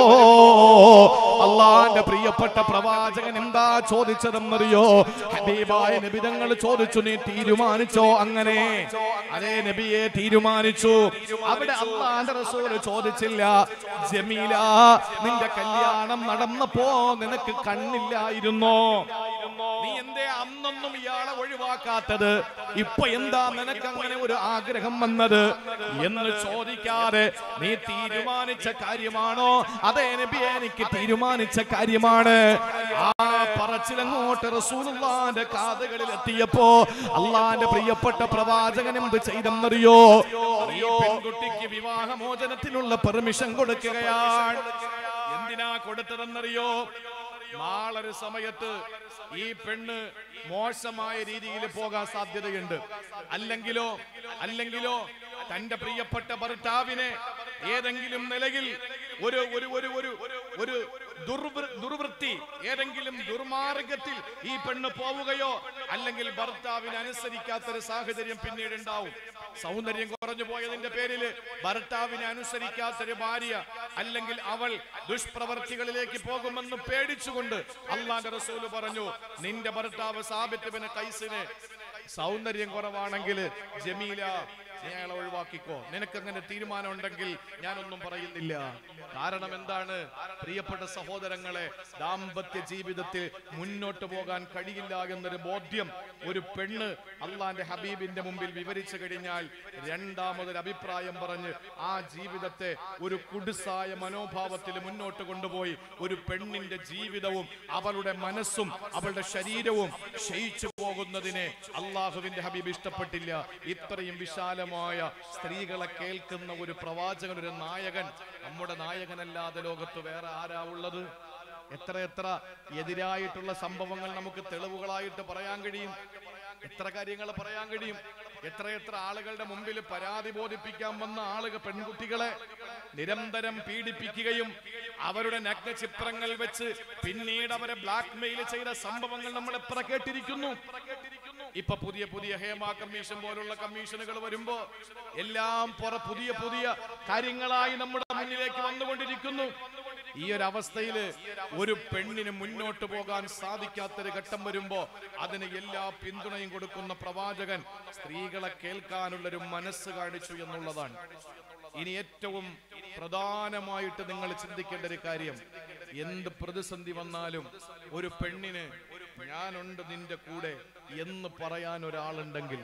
അള്ളാന്റെ പ്രിയപ്പെട്ട പ്രവാചകൻ എന്താ ചോദിച്ചതെന്നറിയോ ഹബീബായ നബിതങ്ങൾ ചോദിച്ചു നീ തീരുമാനിച്ചോ അങ്ങനെ അതേ നബിയെ തീരുമാനിച്ചു അവിടെ അള്ളാന്റെ റസൂൽ ചോദിച്ചില്ല ജമീല നിന്റെ കല്യാണം നടന്നപ്പോ നിനക്ക് കണ്ണില്ലായിരുന്നോ നീ എന്തേ അന്നൊന്നും ഇയാളെ ഒഴിവാക്കാത്തത് ഇപ്പൊ എന്താ നിനക്ക് അങ്ങനെ ഒരു ആഗ്രഹം വന്നത് എന്ന് ചോദിക്കാതെ നീ തീരുമാനിച്ച കാര്യമാണോ അതേ നബി എനിക്ക് തീരുമാനിച്ച കാര്യമാണ് ആ പറച്ചിലങ്ങോട്ട് റസൂലുള്ളാന്റെ കാതുകളിൽ എത്തിയപ്പോ അള്ളാന്റെ പ്രിയപ്പെട്ട പ്രവാചകൻ എന്ത് ചെയ്തെന്നറിയോ ഈ പെൺകുട്ടിക്ക് വിവാഹമോചനത്തിനുള്ള പെർമിഷൻ കൊടുക്കുകയാണ് എന്തിനാ കൊടുത്തതെന്നറിയോ നാളൊരു സമയത്ത് ഈ പെണ്ണ് മോശമായ രീതിയിൽ പോകാൻ സാധ്യതയുണ്ട് അല്ലെങ്കിലോ അല്ലെങ്കിലോ തന്റെ പ്രിയപ്പെട്ട ഭർത്താവിനെ ഏതെങ്കിലും നിലയിൽ ഒരു ഒരു ഒരു ഒരു ഒരു ദുർവൃ ദുർവൃത്തി ഏതെങ്കിലും ദുർമാർഗത്തിൽ ഈ പെണ്ണ് പോവുകയോ അല്ലെങ്കിൽ ഭർത്താവിനെ അനുസരിക്കാത്തൊരു സാഹചര്യം പിന്നീട് ഉണ്ടാവും സൗന്ദര്യം കുറഞ്ഞു പോയതിന്റെ പേരിൽ ഭർത്താവിനെ അനുസരിക്കാത്തൊരു ഭാര്യ അല്ലെങ്കിൽ അവൾ ദുഷ്പ്രവർത്തികളിലേക്ക് പോകുമെന്ന് പേടിച്ചുകൊണ്ട് അള്ളാന്റെ റസൂല് പറഞ്ഞു നിന്റെ ഭർത്താവ് സാബിത്തുബിന് കൈസിന് സൗന്ദര്യം കുറവാണെങ്കിൽ ജമീല നീ അയാളെ ഒഴിവാക്കിക്കോ നിനക്കങ്ങനെ തീരുമാനം ഉണ്ടെങ്കിൽ ഞാനൊന്നും പറയുന്നില്ല കാരണം എന്താണ് പ്രിയപ്പെട്ട സഹോദരങ്ങളെ ദാമ്പത്യ ജീവിതത്തിൽ മുന്നോട്ട് പോകാൻ കഴിയില്ല എന്നൊരു ബോധ്യം ഒരു പെണ്ണ് അള്ളാന്റെ ഹബീബിന്റെ മുമ്പിൽ വിവരിച്ചു കഴിഞ്ഞാൽ രണ്ടാമതൊരു അഭിപ്രായം പറഞ്ഞ് ആ ജീവിതത്തെ ഒരു കുടുസായ മനോഭാവത്തിൽ മുന്നോട്ട് കൊണ്ടുപോയി ഒരു പെണ്ണിന്റെ ജീവിതവും അവളുടെ മനസ്സും അവളുടെ ശരീരവും ക്ഷയിച്ചു പോകുന്നതിനെ അള്ളാഹുവിന്റെ ഹബീബ് ഇഷ്ടപ്പെട്ടില്ല ഇത്രയും വിശാലമായ സ്ത്രീകളെ കേൾക്കുന്ന ഒരു പ്രവാചകൻ ഒരു നായകൻ നമ്മുടെ നായകനല്ലാതെ ലോകത്ത് വേറെ ആരാ ഉള്ളത് എത്ര എത്ര എതിരായിട്ടുള്ള സംഭവങ്ങൾ നമുക്ക് തെളിവുകളായിട്ട് പറയാൻ കഴിയും എത്ര കാര്യങ്ങൾ പറയാൻ കഴിയും എത്ര എത്ര ആളുകളുടെ മുമ്പിൽ പരാതി ബോധിപ്പിക്കാൻ വന്ന ആളുകൾ പെൺകുട്ടികളെ നിരന്തരം പീഡിപ്പിക്കുകയും അവരുടെ നഗ്ന ചിത്രങ്ങൾ വെച്ച് പിന്നീട് അവരെ ബ്ലാക്ക് മെയിൽ ചെയ്ത സംഭവങ്ങൾ നമ്മൾ എത്ര കേട്ടിരിക്കുന്നു ഇപ്പൊ പുതിയ പുതിയ ഹേമ കമ്മീഷൻ പോലുള്ള കമ്മീഷനുകൾ വരുമ്പോ എല്ലാം പുറ പുതിയ പുതിയ കാര്യങ്ങളായി നമ്മുടെ മുന്നിലേക്ക് വന്നുകൊണ്ടിരിക്കുന്നു ഈ ഒരു അവസ്ഥയില് ഒരു പെണ്ണിന് മുന്നോട്ട് പോകാൻ സാധിക്കാത്തൊരു ഘട്ടം വരുമ്പോ അതിന് എല്ലാ പിന്തുണയും കൊടുക്കുന്ന പ്രവാചകൻ സ്ത്രീകളെ കേൾക്കാനുള്ളൊരു മനസ്സ് കാണിച്ചു എന്നുള്ളതാണ് ഇനി ഏറ്റവും പ്രധാനമായിട്ട് നിങ്ങൾ ചിന്തിക്കേണ്ട ഒരു കാര്യം എന്ത് പ്രതിസന്ധി വന്നാലും ഒരു പെണ്ണിന് ഞാനുണ്ട് നിന്റെ കൂടെ എന്ന് പറയാൻ ഒരാളുണ്ടെങ്കിൽ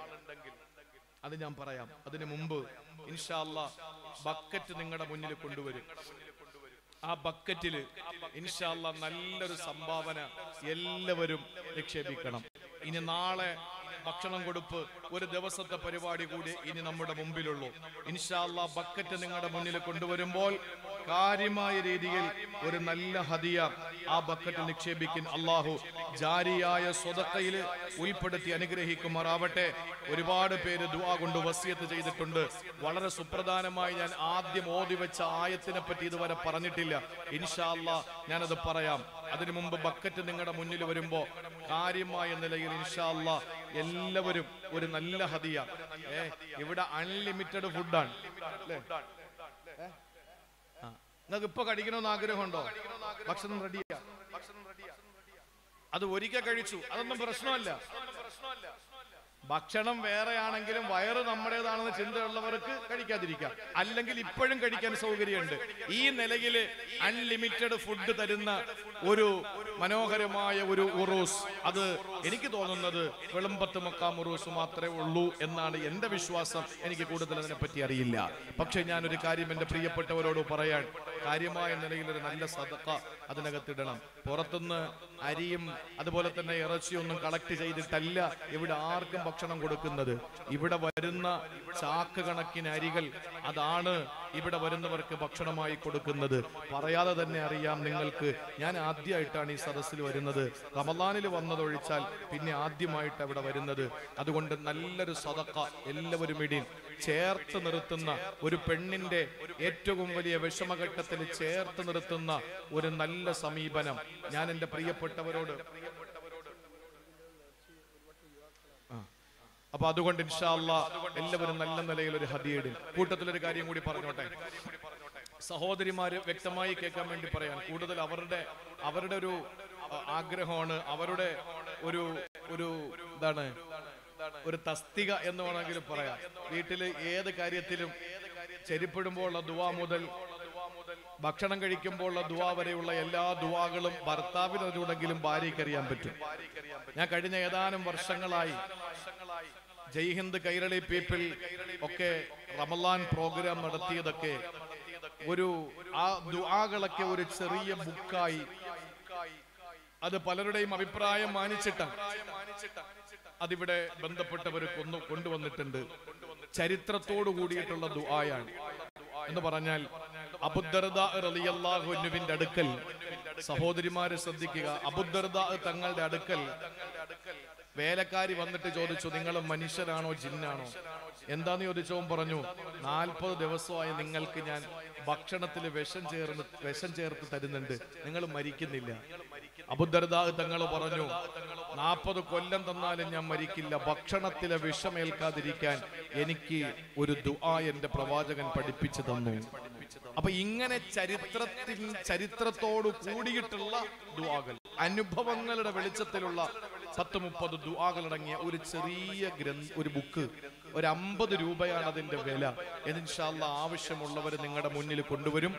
അത് ഞാൻ പറയാം അതിനു മുമ്പ് ഇൻഷാല്ല ബക്കറ്റ് നിങ്ങളുടെ മുന്നിൽ കൊണ്ടുവരും ആ ബക്കറ്റില് ഇൻഷാല്ല നല്ലൊരു സംഭാവന എല്ലാവരും നിക്ഷേപിക്കണം ഇനി നാളെ ഭക്ഷണം കൊടുപ്പ് ഒരു ദിവസത്തെ പരിപാടി കൂടി ഇനി നമ്മുടെ മുമ്പിലുള്ളൂ ഇൻഷാല്ല ബക്കറ്റ് നിങ്ങളുടെ മുന്നിൽ കൊണ്ടുവരുമ്പോൾ കാര്യമായ രീതിയിൽ ഒരു നല്ല ഹദിയ ആ ബക്കറ്റിൽ നിക്ഷേപിക്കും അള്ളാഹു ജാരിയായ സ്വതക്കയിൽ ഉൾപ്പെടുത്തി അനുഗ്രഹിക്കുമാറാവട്ടെ ഒരുപാട് പേര് ദുആ കൊണ്ട് വസിയത്ത് ചെയ്തിട്ടുണ്ട് വളരെ സുപ്രധാനമായി ഞാൻ ആദ്യം ഓതി വെച്ച ആയത്തിനെ പറ്റി ഇതുവരെ പറഞ്ഞിട്ടില്ല ഇൻഷാല്ല ഞാനത് പറയാം അതിനു മുമ്പ് ബക്കറ്റ് നിങ്ങളുടെ മുന്നിൽ വരുമ്പോ കാര്യമായ നിലയിൽ ഇൻഷാല്ല എല്ലാവരും ഒരു നല്ല ഹദിയ ഏ ഇവിടെ അൺലിമിറ്റഡ് ഫുഡാണ് അല്ലേ നിങ്ങൾക്ക് ഇപ്പൊ കഴിക്കണമെന്ന് ആഗ്രഹമുണ്ടോ ഭക്ഷണം റെഡിയാ അത് ഒരിക്കൽ കഴിച്ചു അതൊന്നും പ്രശ്നമല്ല ഭക്ഷണം വേറെ ആണെങ്കിലും വയറ് നമ്മുടേതാണെന്ന് ചിന്തയുള്ളവർക്ക് കഴിക്കാതിരിക്കാം അല്ലെങ്കിൽ ഇപ്പോഴും കഴിക്കാൻ സൗകര്യമുണ്ട് ഈ നിലയിൽ അൺലിമിറ്റഡ് ഫുഡ് തരുന്ന ഒരു മനോഹരമായ ഒരു ഉറൂസ് അത് എനിക്ക് തോന്നുന്നത് വെളുമ്പത്ത് മക്കാം ഉറൂസ് മാത്രമേ ഉള്ളൂ എന്നാണ് എന്റെ വിശ്വാസം എനിക്ക് കൂടുതൽ അതിനെ പറ്റി അറിയില്ല പക്ഷെ ഞാൻ ഒരു കാര്യം എന്റെ പ്രിയപ്പെട്ടവരോട് പറയാൻ കാര്യമായ നിലയിൽ ഒരു നല്ല സതക്ക അതിനകത്തിടണം പുറത്തുനിന്ന് അരിയും അതുപോലെ തന്നെ ഇറച്ചിയൊന്നും കളക്ട് ചെയ്തിട്ടല്ല ഇവിടെ ആർക്കും ഭക്ഷണം കൊടുക്കുന്നത് ഇവിടെ വരുന്ന ചാക്ക് കണക്കിന് അരികൾ അതാണ് ഇവിടെ വരുന്നവർക്ക് ഭക്ഷണമായി കൊടുക്കുന്നത് പറയാതെ തന്നെ അറിയാം നിങ്ങൾക്ക് ഞാൻ ആദ്യമായിട്ടാണ് ഈ സദസ്സിൽ വരുന്നത് റമദാനിൽ വന്നതൊഴിച്ചാൽ പിന്നെ ആദ്യമായിട്ട് അവിടെ വരുന്നത് അതുകൊണ്ട് നല്ലൊരു സദക്ക എല്ലാവരും ഇടീൻ ചേർത്ത് നിർത്തുന്ന ഒരു പെണ്ണിന്റെ ഏറ്റവും വലിയ വിഷമഘട്ടത്തിൽ ചേർത്ത് നിർത്തുന്ന ഒരു നല്ല സമീപനം ഞാൻ എൻ്റെ പ്രിയപ്പെട്ടവരോട് അപ്പൊ അതുകൊണ്ട് ഇൻഷാല്ല എല്ലാവരും നല്ല നിലയിൽ ഒരു ഹദിയിടും കൂട്ടത്തിലൊരു കാര്യം കൂടി പറഞ്ഞോട്ടെ സഹോദരിമാര് വ്യക്തമായി കേൾക്കാൻ വേണ്ടി പറയാൻ കൂടുതൽ അവരുടെ അവരുടെ ഒരു അഹ്, ആഗ്രഹമാണ് അവരുടെ ഒരു ഒരു എന്താണ് ഒരു തസ്തിക എന്ന് വേണമെങ്കിൽ പറയാം വീട്ടില് ഏത് കാര്യത്തിലും ചെരിപ്പിടുമ്പോഴുള്ള ദുവാ മുതൽ ഭക്ഷണം കഴിക്കുമ്പോഴുള്ള ദുവാ വരെയുള്ള എല്ലാ ദുവാകളും ഭർത്താവിന് അറിയുണ്ടെങ്കിലും ഭാര്യയ്ക്ക് അറിയാൻ പറ്റും ഞാൻ കഴിഞ്ഞ ഏതാനും വർഷങ്ങളായി ജയ്ഹിന്ദ് കൈരളി പീപ്പിൾ ഒക്കെ റമലാൻ പ്രോഗ്രാം നടത്തിയതൊക്കെ ഒരു ആ ദുആകളൊക്കെ ഒരു ചെറിയ ബുക്കായി അത് പലരുടെയും അഭിപ്രായം മാനിച്ചിട്ടാണ് അതിവിടെ ബന്ധപ്പെട്ടവർ കൊന്നു കൊണ്ടുവന്നിട്ടുണ്ട് ചരിത്രത്തോടു കൂടിയിട്ടുള്ള ദുആയാണ് എന്ന് പറഞ്ഞാൽ അബുദർദ റളിയല്ലാഹുവിന്റെ അടുക്കൽ സഹോദരിമാരെ ശ്രദ്ധിക്കുക അബുദർദ തങ്ങളുടെ അടുക്കൽ വേലക്കാരി വന്നിട്ട് ചോദിച്ചു നിങ്ങൾ മനുഷ്യരാണോ ജിന്നാണോ എന്താന്ന് ചോദിച്ചവൻ പറഞ്ഞു നാൽപ്പത് ദിവസമായി നിങ്ങൾക്ക് ഞാൻ ഭക്ഷണത്തിൽ വിഷം ചേർന്ന് വിഷം ചേർത്ത് തരുന്നുണ്ട് നിങ്ങൾ മരിക്കുന്നില്ല അബുദർദാ തങ്ങൾ പറഞ്ഞു നാൽപ്പത് കൊല്ലം തന്നാലും ഞാൻ മരിക്കില്ല ഭക്ഷണത്തിലെ വിഷമേൽക്കാതിരിക്കാൻ എനിക്ക് ഒരു ദുആ എന്റെ പ്രവാചകൻ പഠിപ്പിച്ചു തന്നു അപ്പൊ ഇങ്ങനെ ചരിത്രത്തിൽ ചരിത്രത്തോട് കൂടിയിട്ടുള്ള ദുആകൾ അനുഭവങ്ങളുടെ വെളിച്ചത്തിലുള്ള പത്ത് മുപ്പത് ദുആകളടങ്ങിയ ഒരു ചെറിയ ഗ്രന്ഥ ഒരു ബുക്ക് ഒരു അമ്പത് രൂപയാണ് അതിന്റെ വില ഇൻഷാല്ല ആവശ്യമുള്ളവർ നിങ്ങളുടെ മുന്നിൽ കൊണ്ടുവരും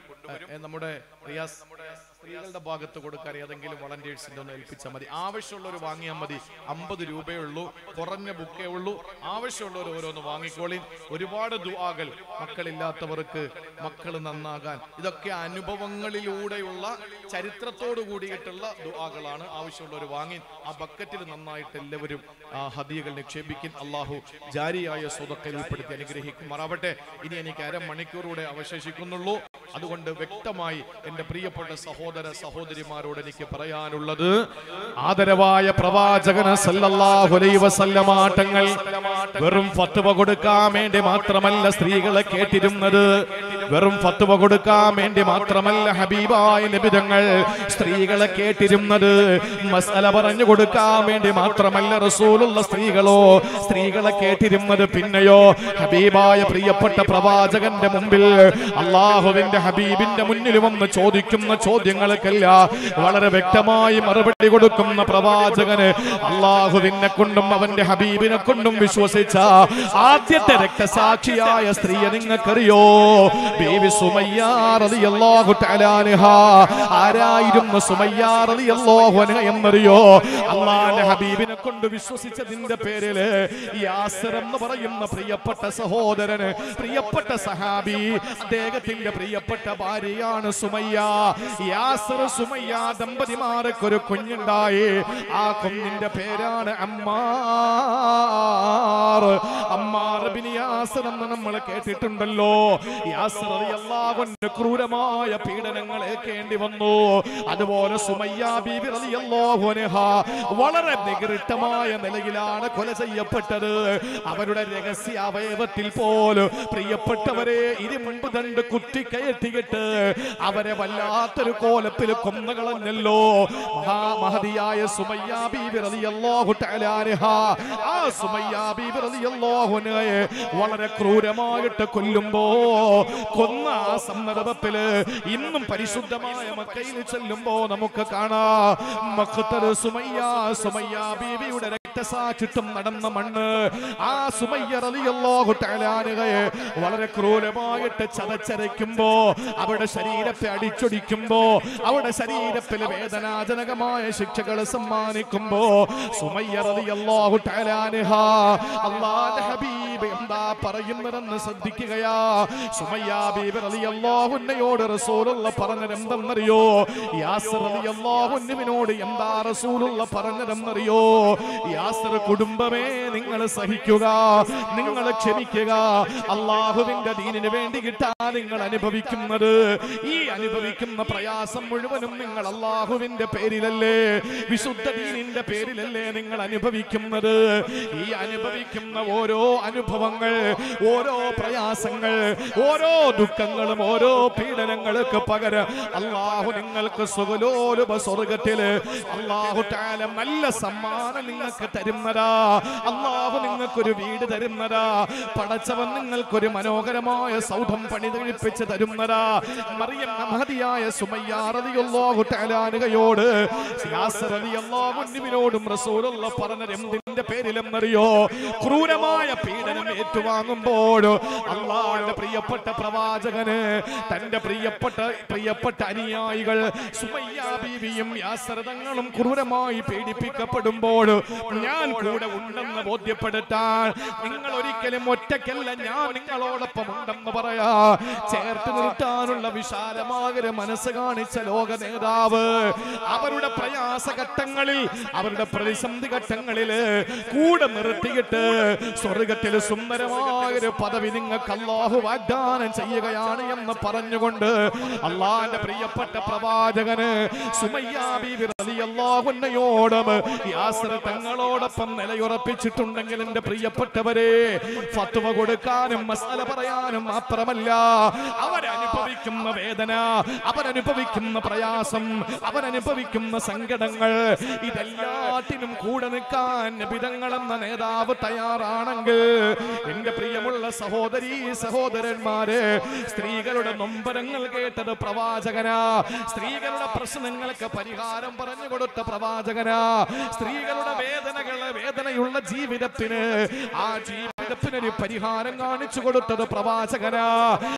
ഏ, നമ്മുടെ റിയാസ് സ്ത്രീകളുടെ ഭാഗത്ത് കൊടുക്കാൻ ഏതെങ്കിലും വളണ്ടിയേഴ്സിന്റെ ഒന്ന് ഏൽപ്പിച്ചാൽ മതി ആവശ്യമുള്ളവർ വാങ്ങിയാൽ മതി അമ്പത് രൂപയേ ഉള്ളൂ കുറഞ്ഞ ബുക്കേ ഉള്ളൂ ആവശ്യമുള്ളവർ ഓരോന്ന് വാങ്ങിക്കോളി ഒരുപാട് ദുആകൾ മക്കളില്ലാത്തവർക്ക് മക്കൾ നന്നാകാൻ ഇതൊക്കെ അനുഭവങ്ങളിലൂടെയുള്ള ചരിത്രത്തോട് കൂടിയിട്ടുള്ള ദുആകളാണ് ആവശ്യമുള്ളവർ വാങ്ങി ആ ബക്കറ്റിൽ നന്നായിട്ട് എല്ലാവരും ആ ഹദിയകൾ നിക്ഷേപിക്കും അള്ളാഹു ജാരിയായ സ്വതക്കൽ ഉൾപ്പെടുത്തി അനുഗ്രഹിക്കുമാറാവട്ടെ ഇനി എനിക്ക് അരമണിക്കൂറൂടെ അവശേഷിക്കുന്നുള്ളൂ അതുകൊണ്ട് വ്യക്തമായി എന്റെ പ്രിയപ്പെട്ട സഹോദര സഹോദരിമാരോട് എനിക്ക് പറയാനുള്ളത് ആദരവായ പ്രവാചകന് സല്ലല്ലാഹു അലൈഹി വസല്ലമ തങ്ങൾ വെറും ഫത്വ കൊടുക്കാൻ വേണ്ടി മാത്രമല്ല സ്ത്രീകളെ കേട്ടിരുന്നത് വെറും ഫത്വ കൊടുക്കാൻ വേണ്ടി മാത്രമല്ല ഹബീബായ നിബിതങ്ങൾ സ്ത്രീകളെ കേട്ടിരുന്നത് മസല പറഞ്ഞു കൊടുക്കാൻ വേണ്ടി മാത്രമല്ല റസൂലുള്ള സ്ത്രീകളോ സ്ത്രീകളെ കേട്ടിരുന്നത് പിന്നെയോ ഹബീബായ പ്രിയപ്പെട്ട പ്രവാചകന്റെ മുമ്പിൽ അള്ളാഹുവിന്റെ ഹബീബിന്റെ മുന്നിൽ വന്ന് ചോദിക്കുന്ന ചോദ്യങ്ങൾക്കല്ല വളരെ വ്യക്തമായി മറുപടി കൊടുക്കുന്ന പ്രവാചകന് അള്ളാഹുവിനെ കൊണ്ടും അവന്റെ ഹബീബിനെ കൊണ്ടും വിശ്വസിച്ച ആദ്യത്തെ രക്തസാക്ഷിയായ സ്ത്രീയെ നിങ്ങൾക്കറിയോ ബേബി സുമയ്യ റളിയല്ലാഹു തആല അൻഹ ആരായിരുന്നു സുമയ്യ റളിയല്ലാഹു അൻഹ എന്നറിയോ അള്ളാന്റെ ഹബീബിനെ കൊണ്ട് വിശ്വസിച്ചതിന്റെ പേരില് യാസിർ എന്ന് പറയുന്ന പ്രിയപ്പെട്ട സഹോദരന് പ്രിയപ്പെട്ട സഹാബി അദ്ദേഹത്തിന്റെ പ്രിയപ്പെട്ട ഭാര്യയാണ് സുമയ്യ യാസിർ സുമയ്യ ദമ്പതിമാർക്ക് ഒരു കുഞ്ഞുണ്ടായി ആ കുഞ്ഞിന്റെ പേരാണ് അമ്മാർ അമ്മാർ ബിൻ യാസിർ എന്ന് നമ്മൾ കേട്ടിട്ടുണ്ടല്ലോ യാസിർ റളിയല്ലാഹു അൻഹു ക്രൂരമായ പീഡനങ്ങൾ ഏൽക്കേണ്ടി വന്നു അതുപോലെ സുമയ്യ ബീബി റളിയല്ലാഹു അൻഹ വളരെ നികൃഷ്ടമായ നിലയിലാണ് കൊല ചെയ്യപ്പെട്ടത് അവരുടെ രഹസ്യ അവയവത്തിൽ പോലും പ്രിയപ്പെട്ടവരെ ഇരുമ്പ് ദണ്ട് കുത്തി കയറ്റിയിട്ട് അവരെ വല്ലാത്തൊരു കോലത്തിൽ കൊന്നുകളഞ്ഞല്ലോ മഹാമഹതിയായ സുമയ്യ ബീബി റളിയല്ലാഹു തആല അൻഹ ആ സുമയ്യ ബീബി റളിയല്ലാഹു അൻഹയെ വളരെ ക്രൂരമായിട്ട് കൊല്ലുമ്പോ കൊന്ന ആ സന്ദർഭത്തില് ഇന്നും പരിശുദ്ധമായ മക്കയിൽ ചെല്ലുമ്പോ നമുക്ക് കാണാം മഖ്തൽ സുമയ്യ സുമയ്യ ബീവിയുടെ രക്തസാക്ഷിത്വം നടന്ന മണ്ണ് ആ സുമയ്യ റളിയല്ലാഹു തആല അൻഹയെ വളരെ ക്രൂരമായിട്ട് ചതച്ചരയ്ക്കുമ്പോ അവിടെ ശരീരത്തെ അടിച്ചൊടിക്കുമ്പോ അവിടെ ശരീരത്തിൽ വേദനാജനകമായ ശിക്ഷകൾ സമ്മാനിക്കുമ്പോ സുമയ്യ റളിയല്ലാഹു തആല അൻഹ അല്ലാഹുവിന്റെ ഹബീബ് എന്താ പറയുന്നതെന്ന് ശ്രദ്ധിക്കുകയാ സുമയ്യ ബീബി റളിയല്ലാഹു അൻഹയോട് റസൂലുള്ള പറഞ്ഞത് എന്തെന്നറിയോ യാസർ റളിയല്ലാഹു അൻഹുവിനോട് എന്താ റസൂലുള്ള പറഞ്ഞതെന്നറിയോ യാസർ കുടുംബമേ നിങ്ങൾ സഹിക്കുക നിങ്ങൾ ക്ഷമിക്കുക അള്ളാഹുവിന്റെ ദീനിന് വേണ്ടി കിട്ടാൻ നിങ്ങൾ അനുഭവിക്കുന്നത് ഈ അനുഭവിക്കുന്ന പ്രയാസം മുഴുവനും നിങ്ങൾ അള്ളാഹുവിന്റെ പേരിലല്ലേ വിശുദ്ധ ദീനിന്റെ പേരിലല്ലേ നിങ്ങൾ അനുഭവിക്കുന്നത് ഈ അനുഭവിക്കുന്ന ഓരോ അനുഭവങ്ങൾ ഓരോ പ്രയാസങ്ങൾ ഓരോ ദുഃഖങ്ങളും ഓരോ പീഡനങ്ങൾക്ക് പകരം അള്ളാഹു നിങ്ങൾക്ക് സുഖലോലുപ സ്വർഗത്തില് അള്ളാഹു താല നല്ല സമ്മാനം നിങ്ങൾക്ക് തരുന്നതാ അള്ളാഹു നിങ്ങൾക്കൊരു വീട് തരുന്നതാ പടച്ചവൻ നിങ്ങൾക്കൊരു മനോഹരമായ സൗധം പണിതഴിപ്പിച്ച് തരുന്നതാ മറിയം മഹതിയായ സുമയ്യാറതിയുള്ളാഹു താലാനുകയോട് മുന്നിനോടും റസൂലുള്ള പറഞ്ഞത് എന്തിന്റെ പേരിലെന്നറിയോ ക്രൂരമായ പീഡനം ഏറ്റുവാങ്ങുമ്പോൾ അള്ളാഹുടെ പ്രിയപ്പെട്ട പ്രവാചകന് തന്റെ പ്രിയപ്പെട്ട പ്രിയപ്പെട്ട അനുയായികൾ സുമയ്യ ബീവിയും യാസരതങ്ങളും ക്രൂരമായി പീഡിപ്പിക്കപ്പെടുമ്പോൾ ഞാൻ കൂടെ ഉണ്ടെന്ന് ബോധ്യപ്പെടുത്താൻ നിങ്ങൾ ഒരിക്കലും ഒറ്റയ്ക്കല്ല ഞാൻ നിങ്ങളോടൊപ്പം ഉണ്ടെന്ന് പറയാ ചേർത്ത് നിർത്താനുള്ള വിശാലമാകര മനസ്സ് കാണിച്ച ലോക നേതാവ് അവരുടെ പ്രയാസഘട്ടങ്ങളിൽ അവരുടെ പ്രതിസന്ധി ഘട്ടങ്ങളിൽ കൂടെ നിർത്തിയിട്ട് സ്വർഗത്തിൽ സുന്ദരമായൊരു പദവി നിങ്ങൾക്ക് അള്ളാഹു വാഗ്ദാനം ചെയ്യുകയാണ് എന്ന് പറഞ്ഞുകൊണ്ട് അള്ളാന്റെ പ്രിയപ്പെട്ട പ്രവാചകന് സുമയ്യാബിറിയോടും യാസർ തങ്ങളോടൊപ്പം നിലയുറപ്പിച്ചിട്ടുണ്ടെങ്കിൽ എന്റെ പ്രിയപ്പെട്ടവരെ ഫത്വ കൊടുക്കാനും മസാല പറയാനും മാത്രമല്ല അവരനുഭവിക്കുന്ന വേദന അവരനുഭവിക്കുന്ന പ്രയാസം അവരനുഭവിക്കുന്ന സങ്കടങ്ങൾ ഇതെല്ലാത്തിനും കൂടെ നിൽക്കാൻ നബിതങ്ങൾ എന്ന നേതാവ് തയ്യാറാണെങ്കിൽ എന്റെ പ്രിയമുള്ള സഹോദരീ സഹോദരന്മാര് സ്ത്രീകളുടെ നൊമ്പരങ്ങൾ കേട്ടത് പ്രവാചകനാ സ്ത്രീകളുടെ പ്രശ്നങ്ങൾക്ക് പരിഹാരം പറഞ്ഞു കൊടുത്ത പ്രവാചകനാ സ്ത്രീകളുടെ വേദനകള് വേദനയുള്ള ജീവിതത്തിന് ആ ജീവിതത്തിനൊരു പരിഹാരം കാണിച്ചു കൊടുത്തത് പ്രവാചകനാ